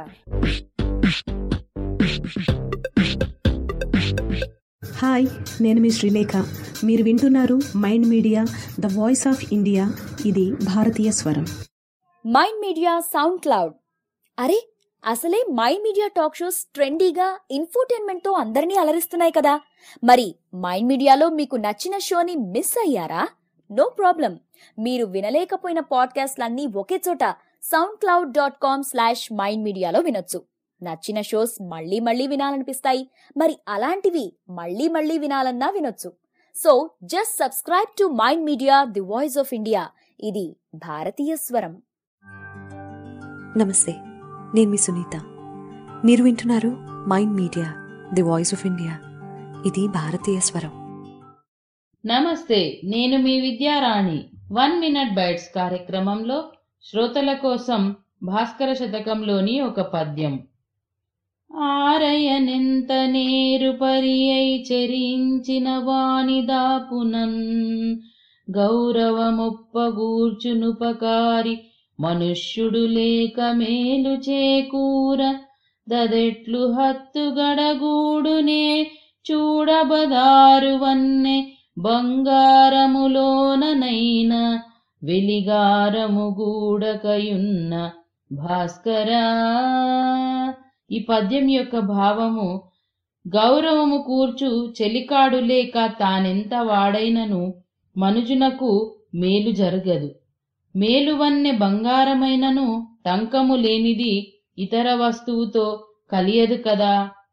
Speaker 17: hi నేను మీ శ్రీలేఖ మీరు వింటున్నారు mind Media the voice of India ఇది భారతీయ స్వరం
Speaker 9: మైండ్ మీడియా సౌండ్ క్లౌడ్ అరే అసలే మైండ్ మీడియా టాక్ షోస్ ట్రెండీగా ఇన్ఫోటైన్మెంట్ తో అందరినీ అలరిస్తున్నాయి కదా మరి మైండ్ మీడియాలో మీకు నచ్చిన షోని మిస్ అయ్యారా నో ప్రాబ్లం మీరు వినలేకపోయిన పాడ్కాస్ట్లన్నీ ఒకే చోట SoundCloud dot com slash MyInd మీడియాలో వినొచ్చు నచ్చిన షోస్ మళ్ళీ మళ్ళీ వినాలనిపిస్తాయి మరి అలాంటివి మళ్ళీ మళ్ళీ వినాలన్నా వినొచ్చు so just subscribe to mind Media the voice of India ఇది భారతీయ స్వరం
Speaker 18: నమస్తే నేను మీ సునీత మీరు వింటున్నారు mind Media the voice of India ఇది భారతీయ స్వరం
Speaker 19: నమస్తే నేను మీ విద్యారాణి వన్ మినిట్ బైట్స్ కార్యక్రమంలో శ్రోతల కోసం భాస్కర శతకంలోని ఒక పద్యం ఆరయనెంత నేరు పరియై చెరించిన వాని దాపునన్ గౌరవముప్పగూర్చునుపకారి మనుష్యుడు లేక మేలు చేకూర దదెట్లు హత్తు గడగూడునే చూడబదారు వన్నె బంగారములోననైన వెలిగారము గూడకయున్న భాస్కరా ఈ పద్యం యొక్క భావము గౌరవము కూర్చు చెలికాడు లేక తానెంత వాడైనను మనుజునకు మేలు జరగదు మేలువన్నె బంగారమైనను టంకము లేనిది ఇతర వస్తువుతో కలియదు కదా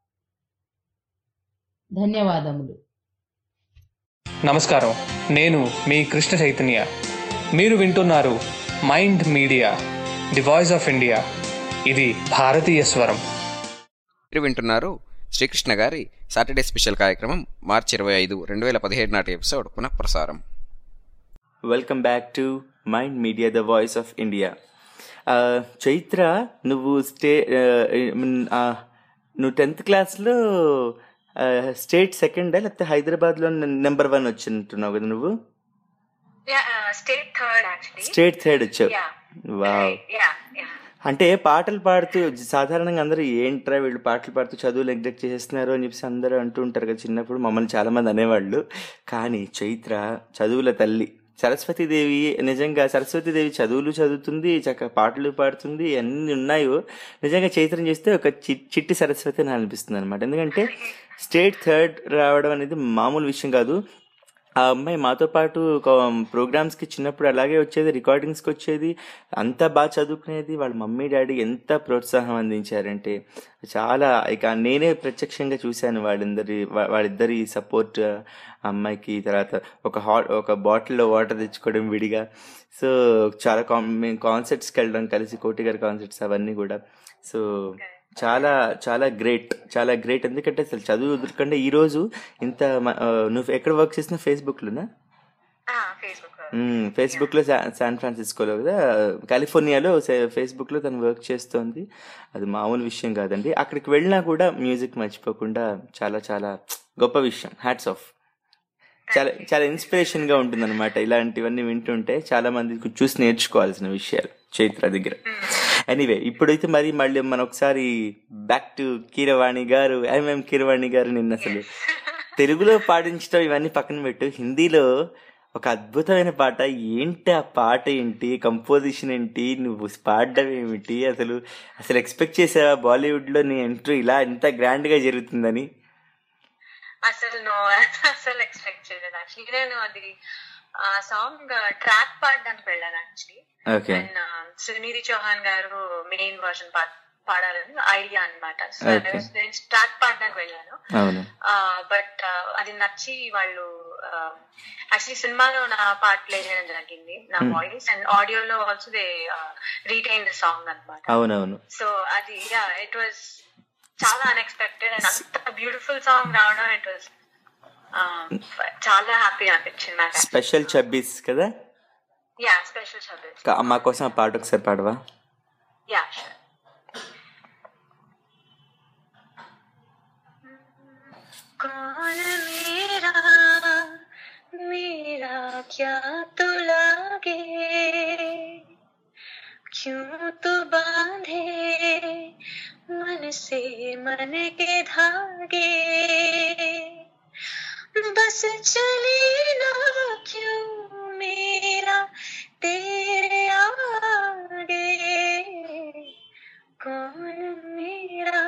Speaker 19: ధన్యవాదములు
Speaker 11: నమస్కారం నేను మీ కృష్ణ చైతన్య మీరు వింటున్నారు mind Media the voice of India ఇది భారతీయ స్వరం
Speaker 1: మీరు వింటున్నారు శ్రీకృష్ణ గారి సాటర్డే స్పెషల్ కార్యక్రమం మార్చి ఇరవై ఐదు రెండు వేల పదిహేడు నాటి ఎపిసోడ్ పునఃప్రసారం
Speaker 2: welcome back to mind Media the voice of India Chaitra నువ్వు స్టే ఆ, నువ్వు టెన్త్ క్లాస్లో స్టేట్ సెకండ్ లేకపోతే హైదరాబాద్లో నెంబర్ వన్ వచ్చినట్టున్నావు కదా నువ్వు
Speaker 3: state third actually
Speaker 2: state third వచ్చావు
Speaker 3: Yeah.
Speaker 2: వావ్
Speaker 3: యా యా
Speaker 2: అంటే పాటలు పాడుతూ సాధారణంగా అందరూ ఏంట్రా వీళ్ళు పాటలు పాడుతూ చదువు నెగ్లెక్ట్ చేస్తున్నారు అని చెప్పేసి అందరూ అంటూ ఉంటారు కదా చిన్నప్పుడు మమ్మల్ని చాలా మంది అనేవాళ్ళు కానీ చైత్ర చదువుల తల్లి సరస్వతీదేవి నిజంగా సరస్వతీదేవి చదువులు చదువుతుంది చక్క పాటలు పాడుతుంది అన్ని ఉన్నాయో నిజంగా చైత్రం చేస్తే ఒక చి- చిట్టి సరస్వతి అని అనిపిస్తుంది అనమాట ఎందుకంటే స్టేట్ థర్డ్ రావడం అనేది మామూలు విషయం కాదు ఆ అమ్మాయి మాతో పాటు ప్రోగ్రామ్స్ కి చిన్నప్పుడు అలాగే వచ్చేది రికార్డింగ్స్కి వచ్చేది అంత బాగా చదువుకునేది వాళ్ళ మమ్మీ డాడీ ఎంత ప్రోత్సాహం అందించారంటే చాలా ఇక నేనే ప్రత్యక్షంగా చూశాను వాళ్ళిద్దరి వా- వాళ్ళిద్దరి సపోర్ట్ అమ్మాయికి తర్వాత ఒక హాట్ ఒక బాటిల్లో వాటర్ తెచ్చుకోవడం విడిగా సో చాలా కాన్ మేము కాన్సర్ట్స్కి వెళ్ళడం కలిసి కోటి గారి కాన్సర్ట్స్ అవన్నీ కూడా సో చాలా చాలా గ్రేట్ చాలా గ్రేట్ ఎందుకంటే అసలు చదువు వదులుకుండా ఈ రోజు ఇంత మ- ఆ, నువ్వు ఎక్కడ వర్క్ చేసిన ఫేస్బుక్లోనా ఫేస్బుక్ లో శా- శాన్ ఫ్రాన్సిస్కోలో కదా కాలిఫోర్నియాలో సే- ఫేస్బుక్ లో తను వర్క్ చేస్తోంది అది మామూలు విషయం కాదండి అక్కడికి వెళ్ళినా కూడా మ్యూజిక్ మర్చిపోకుండా చాలా చాలా గొప్ప విషయం హ్యాట్స్ ఆఫ్ చాలా చాలా ఇన్స్పిరేషన్ గా ఉంటుంది అనమాట ఇలాంటివన్నీ వింటుంటే చాలా మంది చూసి నేర్చుకోవాల్సిన విషయాలు చైత్ర దగ్గర ఎనీవే ఇప్పుడైతే మరి మళ్ళీ మనం ఒకసారి బ్యాక్ టు కీరవాణి గారు ఎంఎం కీరవాణి గారు నిన్న అసలు తెలుగులో పాటించడం ఇవన్నీ పక్కన పెట్టు హిందీలో ఒక అద్భుతమైన పాట ఏంటి ఆ పాట ఏంటి కంపోజిషన్ ఏంటి నువ్వు పాడడం ఏమిటి అసలు అసలు ఎక్స్పెక్ట్ చేసావా బాలీవుడ్ లో నీ ఎంట్రీ ఇలా ఇంత గ్రాండ్ గా జరుగుతుందని
Speaker 3: అసలు నో అసలు ఎక్స్పెక్ట్ చేయలేదు యాక్చువల్లీ నేను అది ఆ సాంగ్ ట్రాక్ పాడడానికి వెళ్ళాను actually
Speaker 2: okay
Speaker 3: and Sunidhi Chauhan గారు మెయిన్ వర్షన్ పాడాలని ఐడియా అనమాట సో
Speaker 2: Okay.
Speaker 3: నేను ట్రాక్ పాడడానికి వెళ్ళాను
Speaker 2: అవును
Speaker 3: బట్ అది నచ్చి వాళ్ళు యాక్చువల్లీ సినిమాలో నా పాట ప్లే చేయడం జరిగింది నా
Speaker 2: Hmm.
Speaker 3: వాయిస్ అండ్ ఆడియోలో also they retain the song అనమాట
Speaker 2: అవునవును
Speaker 3: సో అది యా ఇట్ వాస్ చాలా అన్ఎక్స్పెక్టెడ్ అండ్ అంత బ్యూటిఫుల్ సాంగ్ రావడం ఇట్ వాస్ చాలా హ్యాపీ అనిపించింది నాకు
Speaker 2: స్పెషల్ చబ్బీస్ కదా
Speaker 3: యా స్పెషల్ సర్వీస్
Speaker 2: కా- మా కోసం ఆ పాట ఒకసారి పాడవా
Speaker 3: యా कौन मेरा मेरा क्या तो लागे क्यों तो बांधे मन से मन के धागे बस चले ना क्यों मेरा तेरे आगे कौन मेरा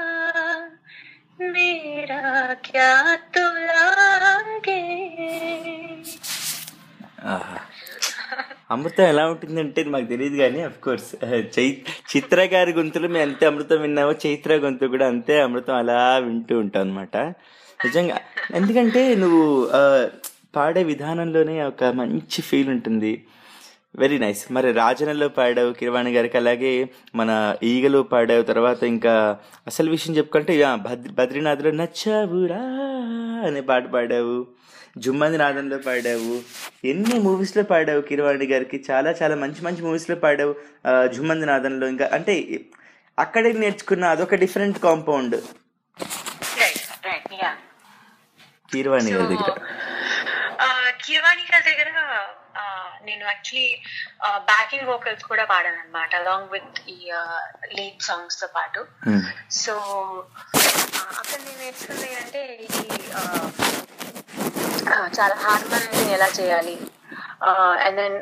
Speaker 3: मेरा क्या तो लागे
Speaker 2: ఆహా. అమృతం ఎలా ఉంటుందంటే మాకు తెలియదు కానీ అఫ్ కోర్స్ చై చిత్ర గారి గొంతులో మేము ఎంత అమృతం విన్నామో చైత్ర గొంతు కూడా అంతే అమృతం అలా వింటూ ఉంటాం అనమాట నిజంగా ఎందుకంటే నువ్వు ఆ, పాడే విధానంలోనే ఒక మంచి ఫీల్ ఉంటుంది వెరీ నైస్ మరి రాజనలో పాడావు కిరవాణి గారికి అలాగే మన ఈగలో పాడావు తర్వాత ఇంకా అసలు విషయం చెప్పుకుంటే ఆ, బద్రి బద్రీనాథ్లో నచ్చావురా అనే పాట పాడావు జుమ్మంది నాదంలో పాడావు ఎన్ని మూవీస్లో పాడావు కిరవాణి గారికి చాలా చాలా మంచి మంచి మూవీస్లో పాడావు ఆ, జుమ్మంది నాదంలో ఇంకా అంటే అక్కడే నేర్చుకున్న అదొక different compound
Speaker 3: right right yeah
Speaker 2: Keeravani గారి దగ్గర
Speaker 3: కిరవాణి గారి దగ్గర ఆ, నేను యాక్చువల్లీ బ్యాకింగ్ వోకల్స్ కూడా పాడాను అనమాట అలాంగ్ విత్ ఈ లీడ్ సాంగ్స్ తో పాటు
Speaker 2: Hmm.
Speaker 3: సో అక్కడ నేను నేర్చుకుంది అంటే ఈ ఆ, ఆ, చాలా హార్మోనియం ఎలా చేయాలి అండ్ దెన్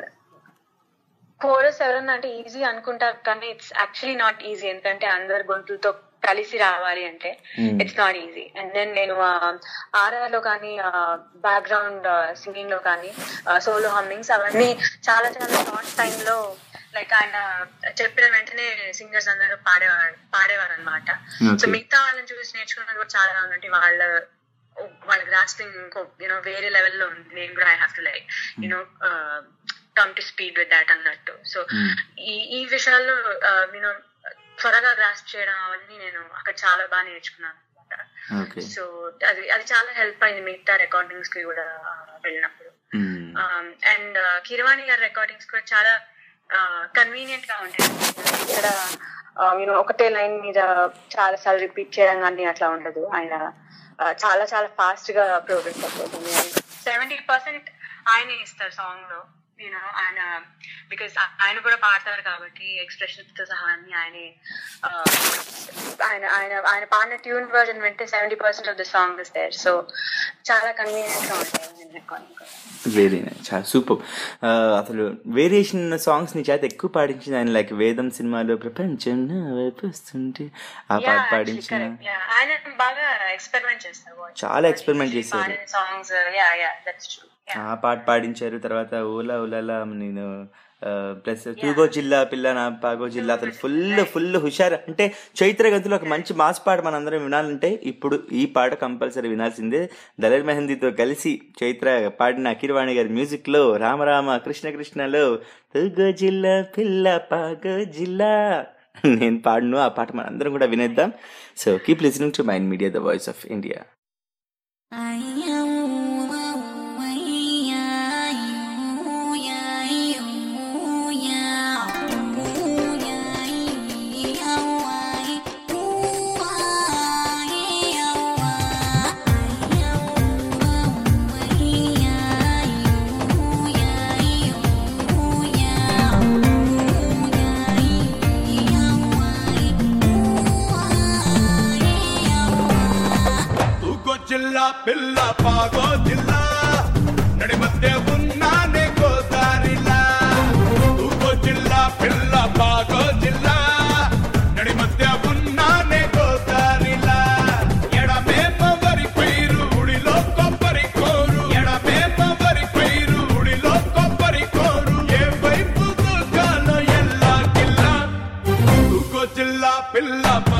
Speaker 3: కోరస్ ఎవరన్నా అంటే ఈజీ అనుకుంటారు కానీ ఇట్స్ యాక్చువల్లీ నాట్ ఈజీ ఎందుకంటే అందరు గొంతులతో కలిసి రావాలి అంటే
Speaker 2: Hmm.
Speaker 3: It's not easy and then నేను ఆర్ఆర్ లో కానీ బ్యాక్గ్రౌండ్ సింగింగ్ లో కానీ సోలో హమ్మింగ్స్ అవన్నీ చాలా చాలా షార్ట్ టైమ్ లో లైక్ ఆయన చెప్పిన వెంటనే సింగర్స్ అందరూ పాడేవారు పాడేవారు అనమాట
Speaker 2: Okay.
Speaker 3: సో మిగతా వాళ్ళని చూసి నేర్చుకున్నది కూడా చాలా ఉందంటే వాళ్ళ వాళ్ళ గ్రాస్పింగ్ ఇంకో యూనో వేరే లెవెల్లో ఉంది నేను కూడా I have to like you know come to speed with that అన్నట్టు సో ఈ ఈ విషయాల్లో యూనో త్వరగా గ్రాస్ప్ చేయడం అవన్నీ నేను అక్కడ చాలా బాగా నేర్చుకున్నాను
Speaker 2: ఓకే
Speaker 3: సో అది అది చాలా హెల్ప్ అయింది మిగతా రికార్డింగ్స్ కి కూడా ఆ, వెళ్ళినప్పుడు అండ్ కిరవాణి గారి రికార్డింగ్స్ కూడా చాలా కన్వీనియంట్ గా ఉంటాయి ఇక్కడ యూనో ఒకటే లైన్ మీద చాలా సార్లు రిపీట్ చేయడం కానీ అట్లా ఉండదు ఆయన ఆ, చాలా చాలా ఫాస్ట్ గా ప్రోగ్రెస్ అయిపోతుంది సెవెంటీ పర్సెంట్ ఆయనే ఇస్తారు సాంగ్ లో యూనో ఆయన బికాస్ ఆయన కూడా పాడతారు కాబట్టి ఎక్స్ప్రెషన్స్ తో సహా అన్ని ఆయనే ఆ, ఆయన ఆయన ఆయన పాడిన ట్యూన్ వర్జన్ వింటే seventy percent of the song is there so చాలా కన్వీనియంట్ గా ఉంటాయి ఆయన recording కూడా.
Speaker 2: వెరీ నైస్ చాలా సూపర్ అసలు వేరియేషన్ సాంగ్స్ నీ చేత ఎక్కువ పాడించింది ఆయన లైక్ వేదం సినిమాలో ప్రపంచం నా వైపు వస్తుంటే ఆ
Speaker 3: Yeah,
Speaker 2: పాట
Speaker 3: actually
Speaker 2: పాడించిన
Speaker 3: correct. Yeah, ఆయన బాగా ఎక్స్పెరిమెంట్ చేస్తారు voice.
Speaker 2: చాలా ఎక్స్పెరిమెంట్ చేశారు
Speaker 3: పాడిన songs yeah yeah that's true
Speaker 2: ఆ పాట పాడించారు తర్వాత ఓలా ఓలాలా నేను ప్లస్ తూగో జిల్లా పిల్ల నా పాగో జిల్లా అతను ఫుల్ ఫుల్ హుషారు అంటే చైత్ర గదిలో ఒక మంచి మాస్ పాట మనందరం వినాలంటే ఇప్పుడు ఈ పాట కంపల్సరీ వినాల్సిందే దళర్ మెహందీతో కలిసి చైత్ర పాడిన అఖిరవాణి గారి మ్యూజిక్ లో రామరామ కృష్ణ కృష్ణలో తూగో జిల్లా పిల్ల పాగో జిల్లా నేను పాడను ఆ పాట మనందరం కూడా వినేద్దాం so keep listening to mind Media the voice of India
Speaker 5: Thugo జిల్లా పిల్ల పాగో జిల్లా నడి మధ్య ఉన్నానే గోదారిలా తూగో జిల్లా పిల్ల పాగో జిల్లా నడి మధ్య ఉన్నానే గోదారిలా ఎడమేమ వరి పైరు ఉడిలో కొబ్బరి కోరు ఎడమేమ వరి పైరు ఉడిలో కొబ్బరి కోరు ఏ వైపు దూకాలో ఎల్లా కిల్లా తూగో జిల్లా పిల్ల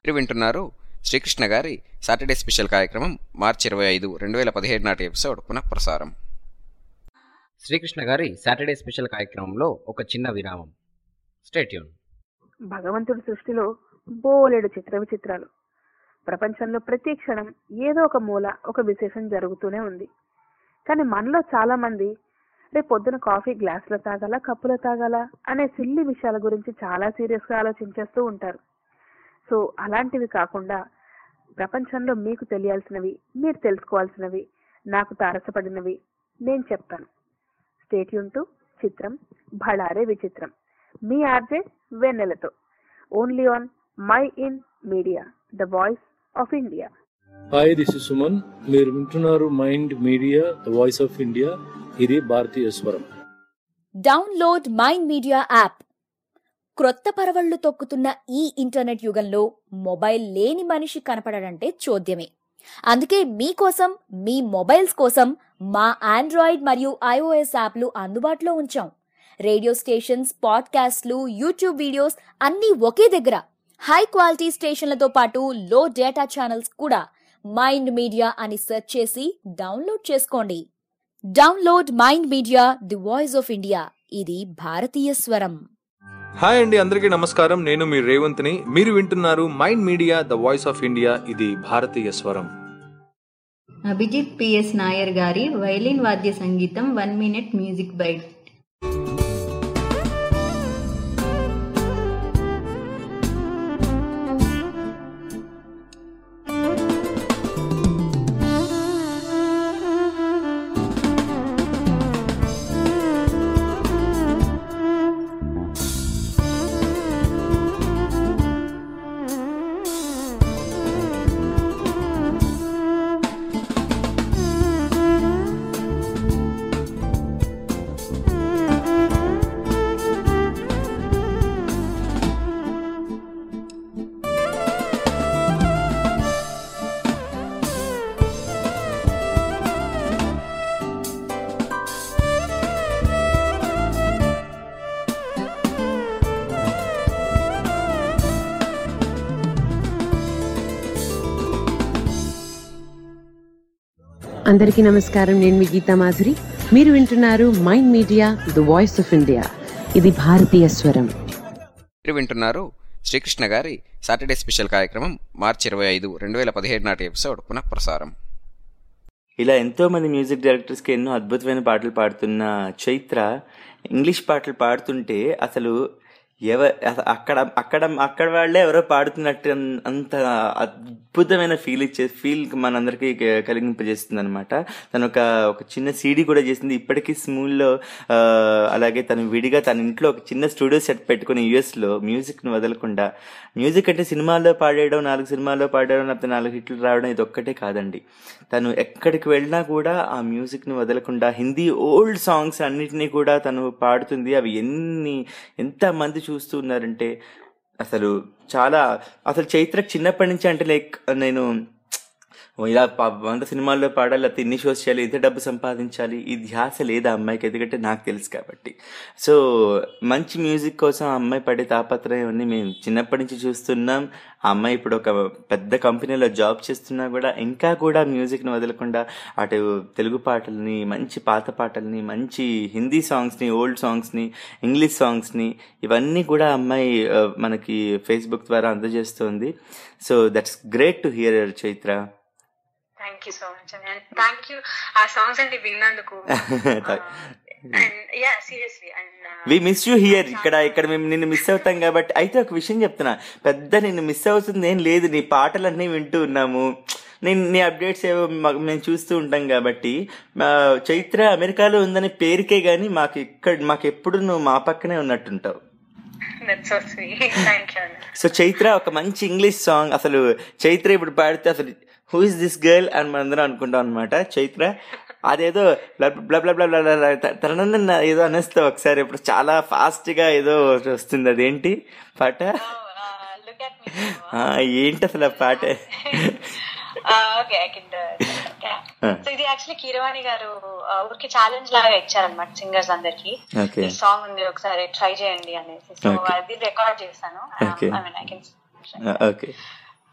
Speaker 1: మీరు వింటున్నారు శ్రీకృష్ణ గారి సాటర్డే స్పెషల్ కార్యక్రమం మార్చి ఇరవై ఐదు రెండు వేల పదిహేడు నాటి ఎపిసోడ్ పునఃప్రసారం శ్రీకృష్ణ గారి సాటర్డే స్పెషల్ కార్యక్రమంలో ఒక చిన్న విరామం స్టేట్యూన్
Speaker 20: భగవంతుడి సృష్టిలో బోలెడు చిత్ర విచిత్రాలు ప్రపంచంలో ప్రతి క్షణం ఏదో ఒక మూల ఒక విశేషం జరుగుతూనే ఉంది కానీ మనలో చాలా మంది రేపు పొద్దున కాఫీ గ్లాసులో తాగాల కప్పులో తాగాల అనే సిల్లి విషయాల గురించి చాలా సీరియస్గా ఆలోచించేస్తూ ఉంటారు సో అలాంటివి కాకుండా ప్రపంచంలో మీకు తెలియాల్సినవి మీరు తెలుసుకోవాల్సినవి నాకు తారసపడినవి నేను చెప్తాను స్టేట్యూన్ టు చిత్రం భళారే విచిత్రం మీ ఆర్జే వెన్నెలతో only on My in Media the voice of India
Speaker 21: hi this is Suman మీరు వింటున్నారు mind Media the voice of India ఇది భారతీయ స్వరం
Speaker 9: డౌన్లోడ్ మైండ్ మీడియా యాప్ క్రొత్త పరవళ్లు తొక్కుతున్న ఈ ఇంటర్నెట్ యుగంలో మొబైల్ లేని మనిషి కనపడడంటే చోద్యమే అందుకే మీకోసం మీ మొబైల్స్ కోసం మా ఆండ్రాయిడ్ మరియు ఐఓఎస్ యాప్లు అందుబాటులో ఉంచాం రేడియో స్టేషన్స్ పాడ్కాస్ట్లు యూట్యూబ్ వీడియోస్ అన్నీ ఒకే దగ్గర హై క్వాలిటీ స్టేషన్లతో పాటు లో డేటా ఛానల్స్ కూడా మైండ్ మీడియా అని సెర్చ్ చేసి డౌన్లోడ్ చేసుకోండి download MyInd Media the voice of India ఇది భారతీయ స్వరం
Speaker 22: హాయ్ అండి అందరికీ నమస్కారం నేను మీ రేవంత్ని మీరు వింటున్నారు mind Media the voice of India ఇది భారతీయ స్వరం
Speaker 10: అభిజిత్ పిఎస్ నాయర్ గారి వైలిన్ వాద్య సంగీతం వన్ మినిట్ మ్యూజిక్ బైట్
Speaker 23: అందరికీ నమస్కారం నేను మీ గీతా మాధురి మీరు వింటున్నారు mind Media the voice of India ఇది భారతీయ స్వరం
Speaker 1: మీరు వింటున్నారు శ్రీకృష్ణ గారి సాటర్డే స్పెషల్ కార్యక్రమం మార్చి ఇరవై ఐదు రెండు వేల పదిహేడు నాటి ఎపిసోడ్ పునఃప్రసారం
Speaker 2: ఇలా ఎంతో మంది మ్యూజిక్ డైరెక్టర్స్కి ఎన్నో అద్భుతమైన పాటలు పాడుతున్న చైత్ర ఇంగ్లీష్ పాటలు పాడుతుంటే అసలు ఎవ అస- అక్కడ అక్కడ అక్కడ వాళ్ళే ఎవరో పాడుతున్నట్టు అన్- అంత అద్భుతమైన ఫీల్ ఇచ్చే ఫీల్ మనందరికీ క- కలిగింపజేస్తుంది అనమాట తను ఒక ఒక చిన్న సీడీ కూడా చేసింది ఇప్పటికీ స్మూల్లో అలాగే తను విడిగా తన ఇంట్లో ఒక చిన్న స్టూడియో సెట్ పెట్టుకుని యుఎస్లో మ్యూజిక్ను వదలకుండా మ్యూజిక్ అంటే సినిమాల్లో పాడేయడం నాలుగు సినిమాల్లో పాడడం లేకపోతే నాలుగు హిట్లు రావడం ఇది ఒక్కటే కాదండి తను ఎక్కడికి వెళ్ళినా కూడా ఆ మ్యూజిక్ని వదలకుండా హిందీ ఓల్డ్ సాంగ్స్ అన్నిటినీ కూడా తను పాడుతుంది అవి ఎన్ని ఎంత మంది చూస్తూ ఉన్నారంటే అసలు చాలా అసలు చైత్ర చిన్నప్పటి నుంచి అంటే లైక్ నేను ఇలా ప- వంద సినిమాల్లో పాడాలి లేకపోతే ఇన్ని షోస్ చేయాలి ఇంత డబ్బు సంపాదించాలి ఈ ధ్యాస లేదు ఆ అమ్మాయికి ఎందుకంటే నాకు తెలుసు కాబట్టి సో మంచి మ్యూజిక్ కోసం ఆ అమ్మాయి పడే తాపత్రయం అన్ని మేము చిన్నప్పటి నుంచి చూస్తున్నాం ఆ అమ్మాయి ఇప్పుడు ఒక పెద్ద కంపెనీలో జాబ్ చేస్తున్నా కూడా ఇంకా కూడా మ్యూజిక్ని వదలకుండా అటు తెలుగు పాటల్ని మంచి పాత పాటల్ని మంచి హిందీ సాంగ్స్ని ఓల్డ్ సాంగ్స్ని ఇంగ్లీష్ సాంగ్స్ని ఇవన్నీ కూడా ఆ అమ్మాయి ఆ, మనకి ఫేస్బుక్ ద్వారా అందజేస్తుంది so that's great to hear Chaitra
Speaker 3: thank you so much and thank you ఆ సాంగ్స్ అంటే విన్నందుకు and yeah seriously and
Speaker 2: we miss you here ఇక్కడ ఇక్కడ మేము నిన్ను మిస్ అవుతాం కాబట్టి అయితే ఒక విషయం చెప్తున్నా పెద్ద నిన్ను మిస్ అవుతుంది ఏం లేదు నీ పాటలన్నీ వింటూ ఉన్నాము నేను నీ అప్డేట్స్ ఏవో మాకు మేము చూస్తూ ఉంటాం కాబట్టి మా చైత్ర అమెరికాలో ఉందని పేరుకే గానీ మాకు ఇక్కడ మాకు ఎప్పుడు నువ్వు మా పక్కనే ఉన్నట్టుంటావు
Speaker 3: that's so sweet thank you అండి
Speaker 2: సో చైత్ర ఒక మంచి ఇంగ్లీష్ సాంగ్ అసలు చైత్ర ఇప్పుడు పాడితే అసలు హూ ఇస్ దిస్ గర్ల్ అని మనందరం అనుకుంటాం అనమాట చైత్ర అదేదో బ్ల బ్ల బ్ల బ్ల బ్ల బ్ల బ్ల త- తననన్న ఏదో అనేస్తావు ఒకసారి ఇప్పుడు చాలా ఫాస్ట్ గా ఏదో వస్తుంది అదేంటి పాట ఆ, ఏంటి అసలు ఆ పాట
Speaker 3: ఓకే ఐ కెన్
Speaker 2: ఆ.
Speaker 3: సో ఇది యాక్చువల్లీ కీరవాణి గారు ఆ, ఊరికి ఛాలెంజ్ లాగా ఇచ్చారనమాట సింగర్స్ అందరికి
Speaker 2: Okay.
Speaker 3: ఈ సాంగ్ ఉంది ఒకసారి ట్రై చేయండి అనేసి సో
Speaker 2: Okay.
Speaker 3: అది రికార్డ్ చేశాను
Speaker 2: Okay.
Speaker 3: I mean I can
Speaker 2: okay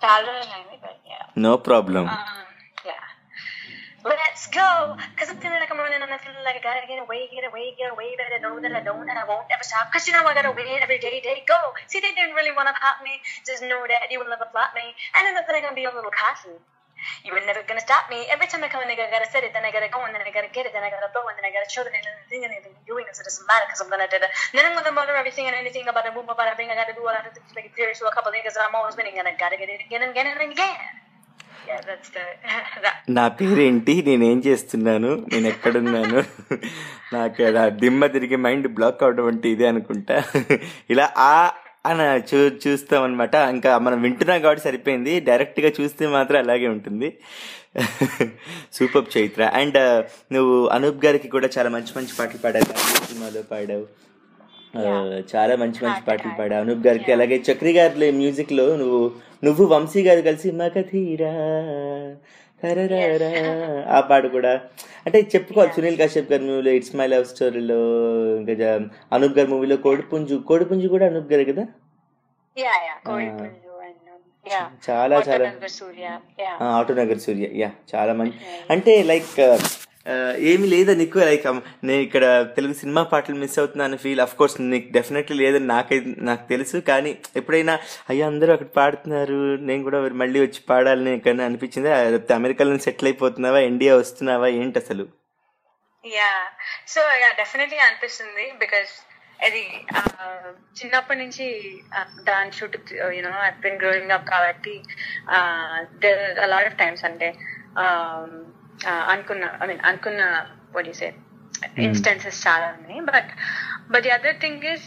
Speaker 3: చాలా రోజులైంది but yeah.
Speaker 2: No problem
Speaker 3: Um, yeah. Let's go! Cause I'm feeling like I'm running and I'm feeling like I gotta get away, get away, get away, but I know that I don't and I won't ever stop. Cause you know I gotta win every day, day go. See, they didn't really wanna pop me. Just know that you will never flop me. And I'm not gonna be a little cocky. You were never gonna stop me. Every time I come, a nigga, I gotta set it, then I gotta go, and then I gotta get it, then I gotta blow, and then I gotta show that anything and anything you're doing, so it doesn't matter, cause I'm gonna do that. Then I'm gonna murder everything and anything about a boom, about a thing. I gotta do a lot of things to make it serious to a couple niggas, and I'm always winning, and I gotta get it again and again and again. Yeah, that's the that.
Speaker 2: నా పేరేంటి నేనేం చేస్తున్నాను నేను ఎక్కడున్నాను నాకు అలా దిమ్మ తిరిగి మైండ్ బ్లాక్ అవడం అంటే ఇదే అనుకుంటా ఇలా ఆ అని చూ చూస్తాం అనమాట ఇంకా మనం వింటున్నాం కాబట్టి సరిపోయింది డైరెక్ట్గా చూస్తే మాత్రం అలాగే ఉంటుంది సూపర్ చైత్ర అండ్ నువ్వు అనూప్ గారికి కూడా చాలా మంచి మంచి పాటలు పాడావు గాంధీ సినిమాలో పాడావు ఆ, చాలా మంచి మంచి పాటలు పాడావు అనూప్ గారికి అలాగే చక్రి గారి మ్యూజిక్ లో నువ్వు నువ్వు వంశీ గారు కలిసి మగధీరా తరరరా ఆ పాట కూడా అంటే చెప్పుకోవాలి సునీల్ కశ్యప్ గారి మూవీలో ఇట్స్ మై లవ్ స్టోరీలో ఇంకా జా- అనూప్ గారి మూవీలో కోడిపుంజు కోడిపుంజు కూడా అనూప్ గారే కదా
Speaker 3: Yeah, yeah. Koi
Speaker 2: ఆ,
Speaker 3: Punju and um, yeah.
Speaker 2: చాలా చాలా
Speaker 3: Auto Surya. Yeah.
Speaker 2: ఆ, ఆటోనగర్ సూర్య యా చాలా మంచి అంటే లైక్ ఏమి లేదా నీకు లైక్ నేను ఇక్కడ తెలుగు సినిమా పాటలు మిస్ అవుతున్నాను ఫీల్ అఫ్ కోర్స్ నీకు డెఫినెట్లీ లేదని నాకై నాకు తెలుసు కానీ ఎప్పుడైనా అయ్యో అందరూ అక్కడ పాడుతున్నారు నేను కూడా మళ్ళీ వచ్చి పాడాలని ఎక్కడైనా అనిపించిందా లేకపోతే అమెరికాలో సెటిల్ అయిపోతున్నావా ఇండియా వస్తున్నావా ఏంటి అసలు
Speaker 3: యా సో యా డెఫినెట్లీ అనిపిస్తుంది బికాస్ అది ఆ, చిన్నప్పటి నుంచి ఆ, దాని చుట్టూ you know I been growing up కాబట్టి లాట్ ఆఫ్ టైమ్స్ అంటే ఆ, ఆ, అనుకున్న ఐ మీన్ అనుకున్న వడ్ యూ సే ఇన్స్టెన్సెస్ చాలా ఉన్నాయి but but the other thing is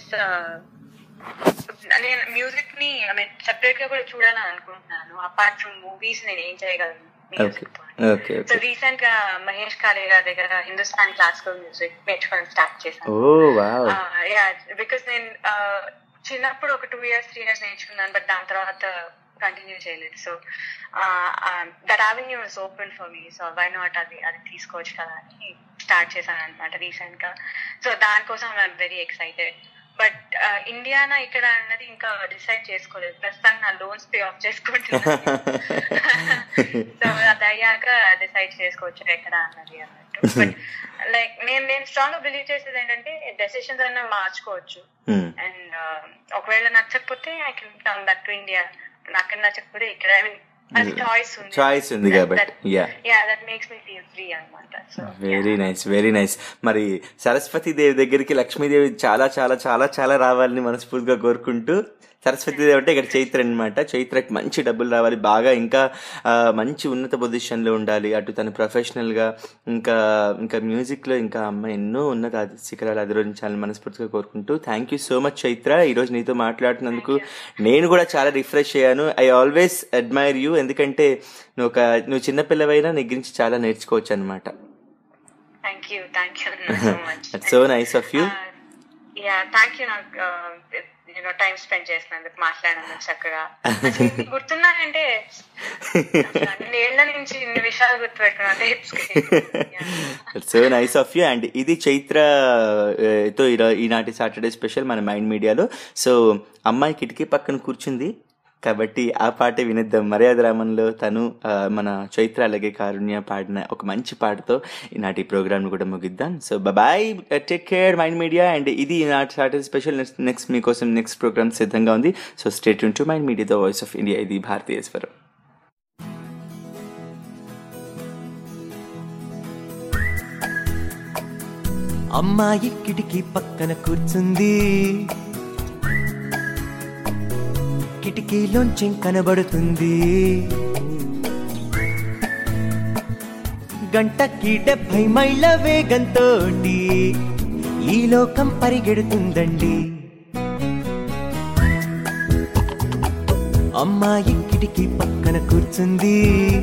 Speaker 3: నేను మ్యూజిక్ ని ఐ మీన్ సెపరేట్ గా కూడా చూడాలని అనుకుంటున్నాను అపార్ట్ ఫ్రమ్ మూవీస్ నేను ఏం చేయగలను
Speaker 2: okay okay
Speaker 3: so
Speaker 2: okay
Speaker 3: recent గా మహేష్ కాళే గారి దగ్గర హిందుస్థానీ క్లాసికల్ మ్యూజిక్ నేర్చుకోవడం స్టార్ట్ చేశాను
Speaker 2: ఓ వావ్
Speaker 3: యా బికాస్ నేను uh, చిన్నప్పుడు ఒక టూ ఇయర్స్ త్రీ ఇయర్స్ నేర్చుకున్నాను బట్ దాని తర్వాత కంటిన్యూ చేయలేదు so that avenue is open for me so why not అది అది తీసుకోవచ్చు కదా అని స్టార్ట్ చేశాను అనమాట రీసెంట్ గా సో దానికోసం ఐఎమ్ వెరీ ఎక్సైటెడ్ బట్ ఇండియానా ఇక్కడ అన్నది ఇంకా డిసైడ్ చేసుకోలేదు ప్రస్తుతానికి నా లోన్స్ పే ఆఫ్ చేసుకుంటున్నాను సో అది అయ్యాక డిసైడ్ చేసుకోవచ్చు ఎక్కడ అన్నది అన్నట్టు బట్ లైక్ నేను నేను స్ట్రాంగ్ గా బిలీవ్ చేసేది ఏంటంటే డెసిషన్స్ అన్న మార్చుకోవచ్చు అండ్ ఒకవేళ నచ్చకపోతే I can come back to India నాకు నచ్చకపోతే ఇక్కడ ఐ మీన్ అది చాయిస్ ఉంది
Speaker 2: చాయిస్ ఉంది కాబట్టి yeah
Speaker 3: yeah that makes me feel free అనమాట so
Speaker 2: very nice very nice మరి సరస్వతి దేవి దగ్గరికి లక్ష్మీదేవి చాలా చాలా చాలా చాలా రావాలని మనస్ఫూర్తిగా కోరుకుంటూ సరస్వతి దేవి అంటే ఇక్కడ చైత్ర అనమాట చైత్రకి మంచి డబ్బులు రావాలి బాగా ఇంకా ఆ, మంచి ఉన్నత పొజిషన్లో ఉండాలి అటు తను ప్రొఫెషనల్గా ఇంకా ఇంకా మ్యూజిక్లో ఇంకా అమ్మాయి ఎన్నో ఉన్నత అధి- శిఖరాలు అధిరోహించాలని మనస్ఫూర్తిగా కోరుకుంటూ thank you so much Chaitra ఈరోజు నీతో మాట్లాడుతున్నందుకు నేను కూడా చాలా రిఫ్రెష్ అయ్యాను ఐ ఆల్వేస్ అడ్మైర్ యూ ఎందుకంటే నువ్వు ఒక నువ్వు చిన్నపిల్లవైనా నీ గురించి చాలా నేర్చుకోవచ్చు అనమాట
Speaker 3: thank you thank you so much
Speaker 2: so nice of you
Speaker 3: yeah thank you నాకు యూనో టైం స్పెండ్ చేసినందుకు మాట్లాడినందుకు చక్కగా అసలు ఇన్ని గుర్తున్నాయంటే అసలు అన్ని ఏళ్ల నుంచి ఇన్ని విషయాలు గుర్తుపెట్టుకున్నా అంటే it's
Speaker 2: so nice of you and ఇది చైత్ర ఆ, తో ఈరో- ఈనాటి సాటర్డే స్పెషల్ మన మైండ్ మీడియాలో సో అమ్మాయి కిటికీ పక్కన కూర్చుంది కాబట్టి ఆ పాటే వినిద్దాం మర్యాద రామంలో తను ఆ, మన చైత్ర అలాగే కారుణ్య పాడిన ఒక మంచి పాటతో ఈనాటి ప్రోగ్రామ్ కూడా ముగిద్దాం so bye take care MyInd Media and ఇది ఈనాటి సాటర్డే స్పెషల్ నెక్స్ట్ నెక్స్ట్ మీకోసం నెక్స్ట్ ప్రోగ్రామ్ సిద్ధంగా ఉంది సో స్టేట్ టు mind Media the voice of India ఇది భారతీయ స్వరం
Speaker 12: అమ్మాయి కిటికీ పక్కన కూర్చుంది కిటికీలోంచి కనబడుతుంది గంటకి డెబ్బై మైళ్ళ వేగంతో ఈ లోకం పరిగెడుతుందండి అమ్మాయి కిటికీ పక్కన కూర్చుంది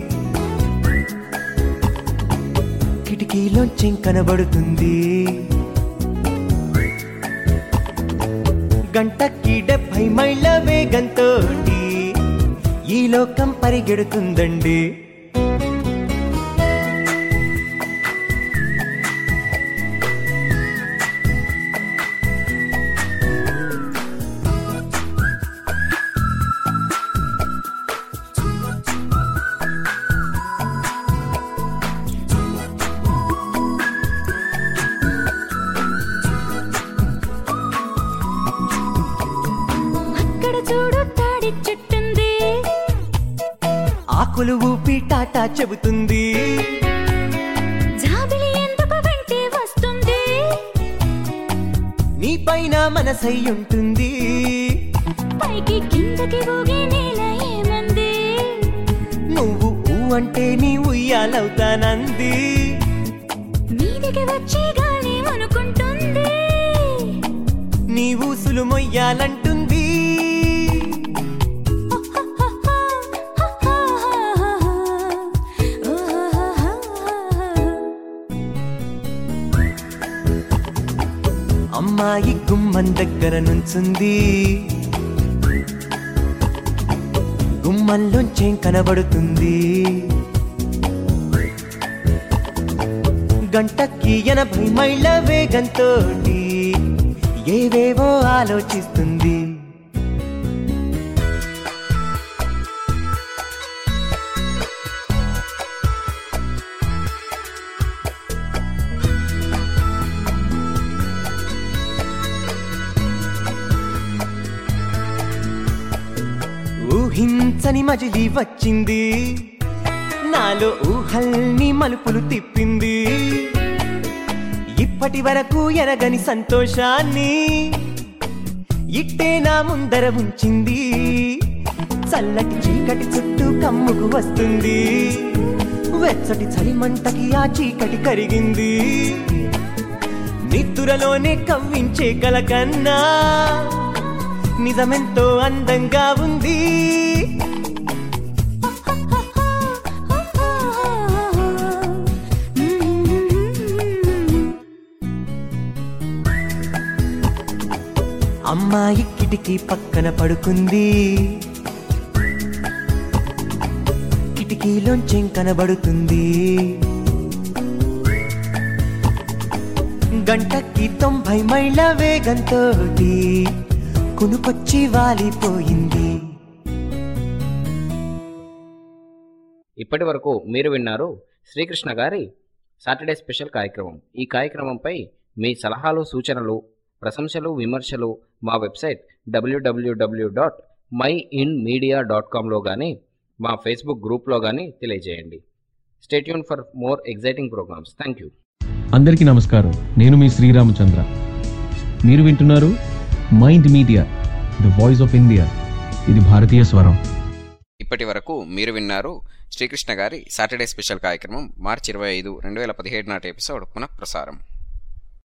Speaker 12: కిటికీలోంచి కనబడుతుంది గంటకి డెబ్బై మైళ్ళ వేగంతో ఈ లోకం పరిగెడుతుందండి ఆకులు ఊపి టాటా చెబుతుంది
Speaker 4: జాబిలి ఎందుకు వెంటే వస్తుంది
Speaker 12: నీ పైన మనసై ఉంటుంది
Speaker 4: పైకి కిందకి ఊగే నేల ఏమంది
Speaker 12: నువ్వు ఊ అంటే నీ ఉయ్యాలవుతానంది
Speaker 4: మీదికి వచ్చే గాలి అనుకుంటుంది
Speaker 12: నీ ఊసులు మొయ్యాలంటుంది అమ్మాయి గుమ్మం దగ్గర నుంచుంది గుమ్మంలోంచేం కనబడుతుంది గంటకి ఎనభై మైళ్ళ వేగంతో ఏవేవో ఆలోచిస్తుంది ఊహించని మజిలీ వచ్చింది నాలో ఊహల్ని మలుపులు తిప్పింది ఇప్పటి వరకు ఎరగని సంతోషాన్ని ఇట్టే నా ముందర ఉంచింది చల్లటి చీకటి చుట్టూ కమ్ముకు వస్తుంది వెచ్చటి చలిమంటకి ఆ చీకటి కరిగింది నిద్దురలోనే కవ్వించే కల కన్నా నిజమెంతో అందంగా ఉంది అమ్మాయి కిటికీ పక్కన పడుకుంది కిటికీలోంచేం కనబడుతుంది గంటకి తొంభై మైళ్ళ వేగంతో కునుకొచ్చి వాలిపోయింది
Speaker 1: ఇప్పటి వరకు మీరు విన్నారు శ్రీకృష్ణ గారి సాటర్డే స్పెషల్ కార్యక్రమం ఈ కార్యక్రమంపై మీ సలహాలు సూచనలు ప్రశంసలు విమర్శలు మా website WWW dot My in Media dot కామ్లో కానీ మా ఫేస్బుక్ గ్రూప్లో కానీ తెలియజేయండి stay tuned for more exciting programs thank you
Speaker 6: అందరికీ నమస్కారం నేను మీ శ్రీరామచంద్ర మీరు వింటున్నారు mind Media the voice of India ఇది భారతీయ స్వరం
Speaker 1: ఇప్పటి వరకు మీరు విన్నారు శ్రీకృష్ణ గారి సాటర్డే స్పెషల్ కార్యక్రమం మార్చి ఇరవై ఐదు రెండు వేల పదిహేడు నాటి ఎపిసోడ్ పునఃప్రసారం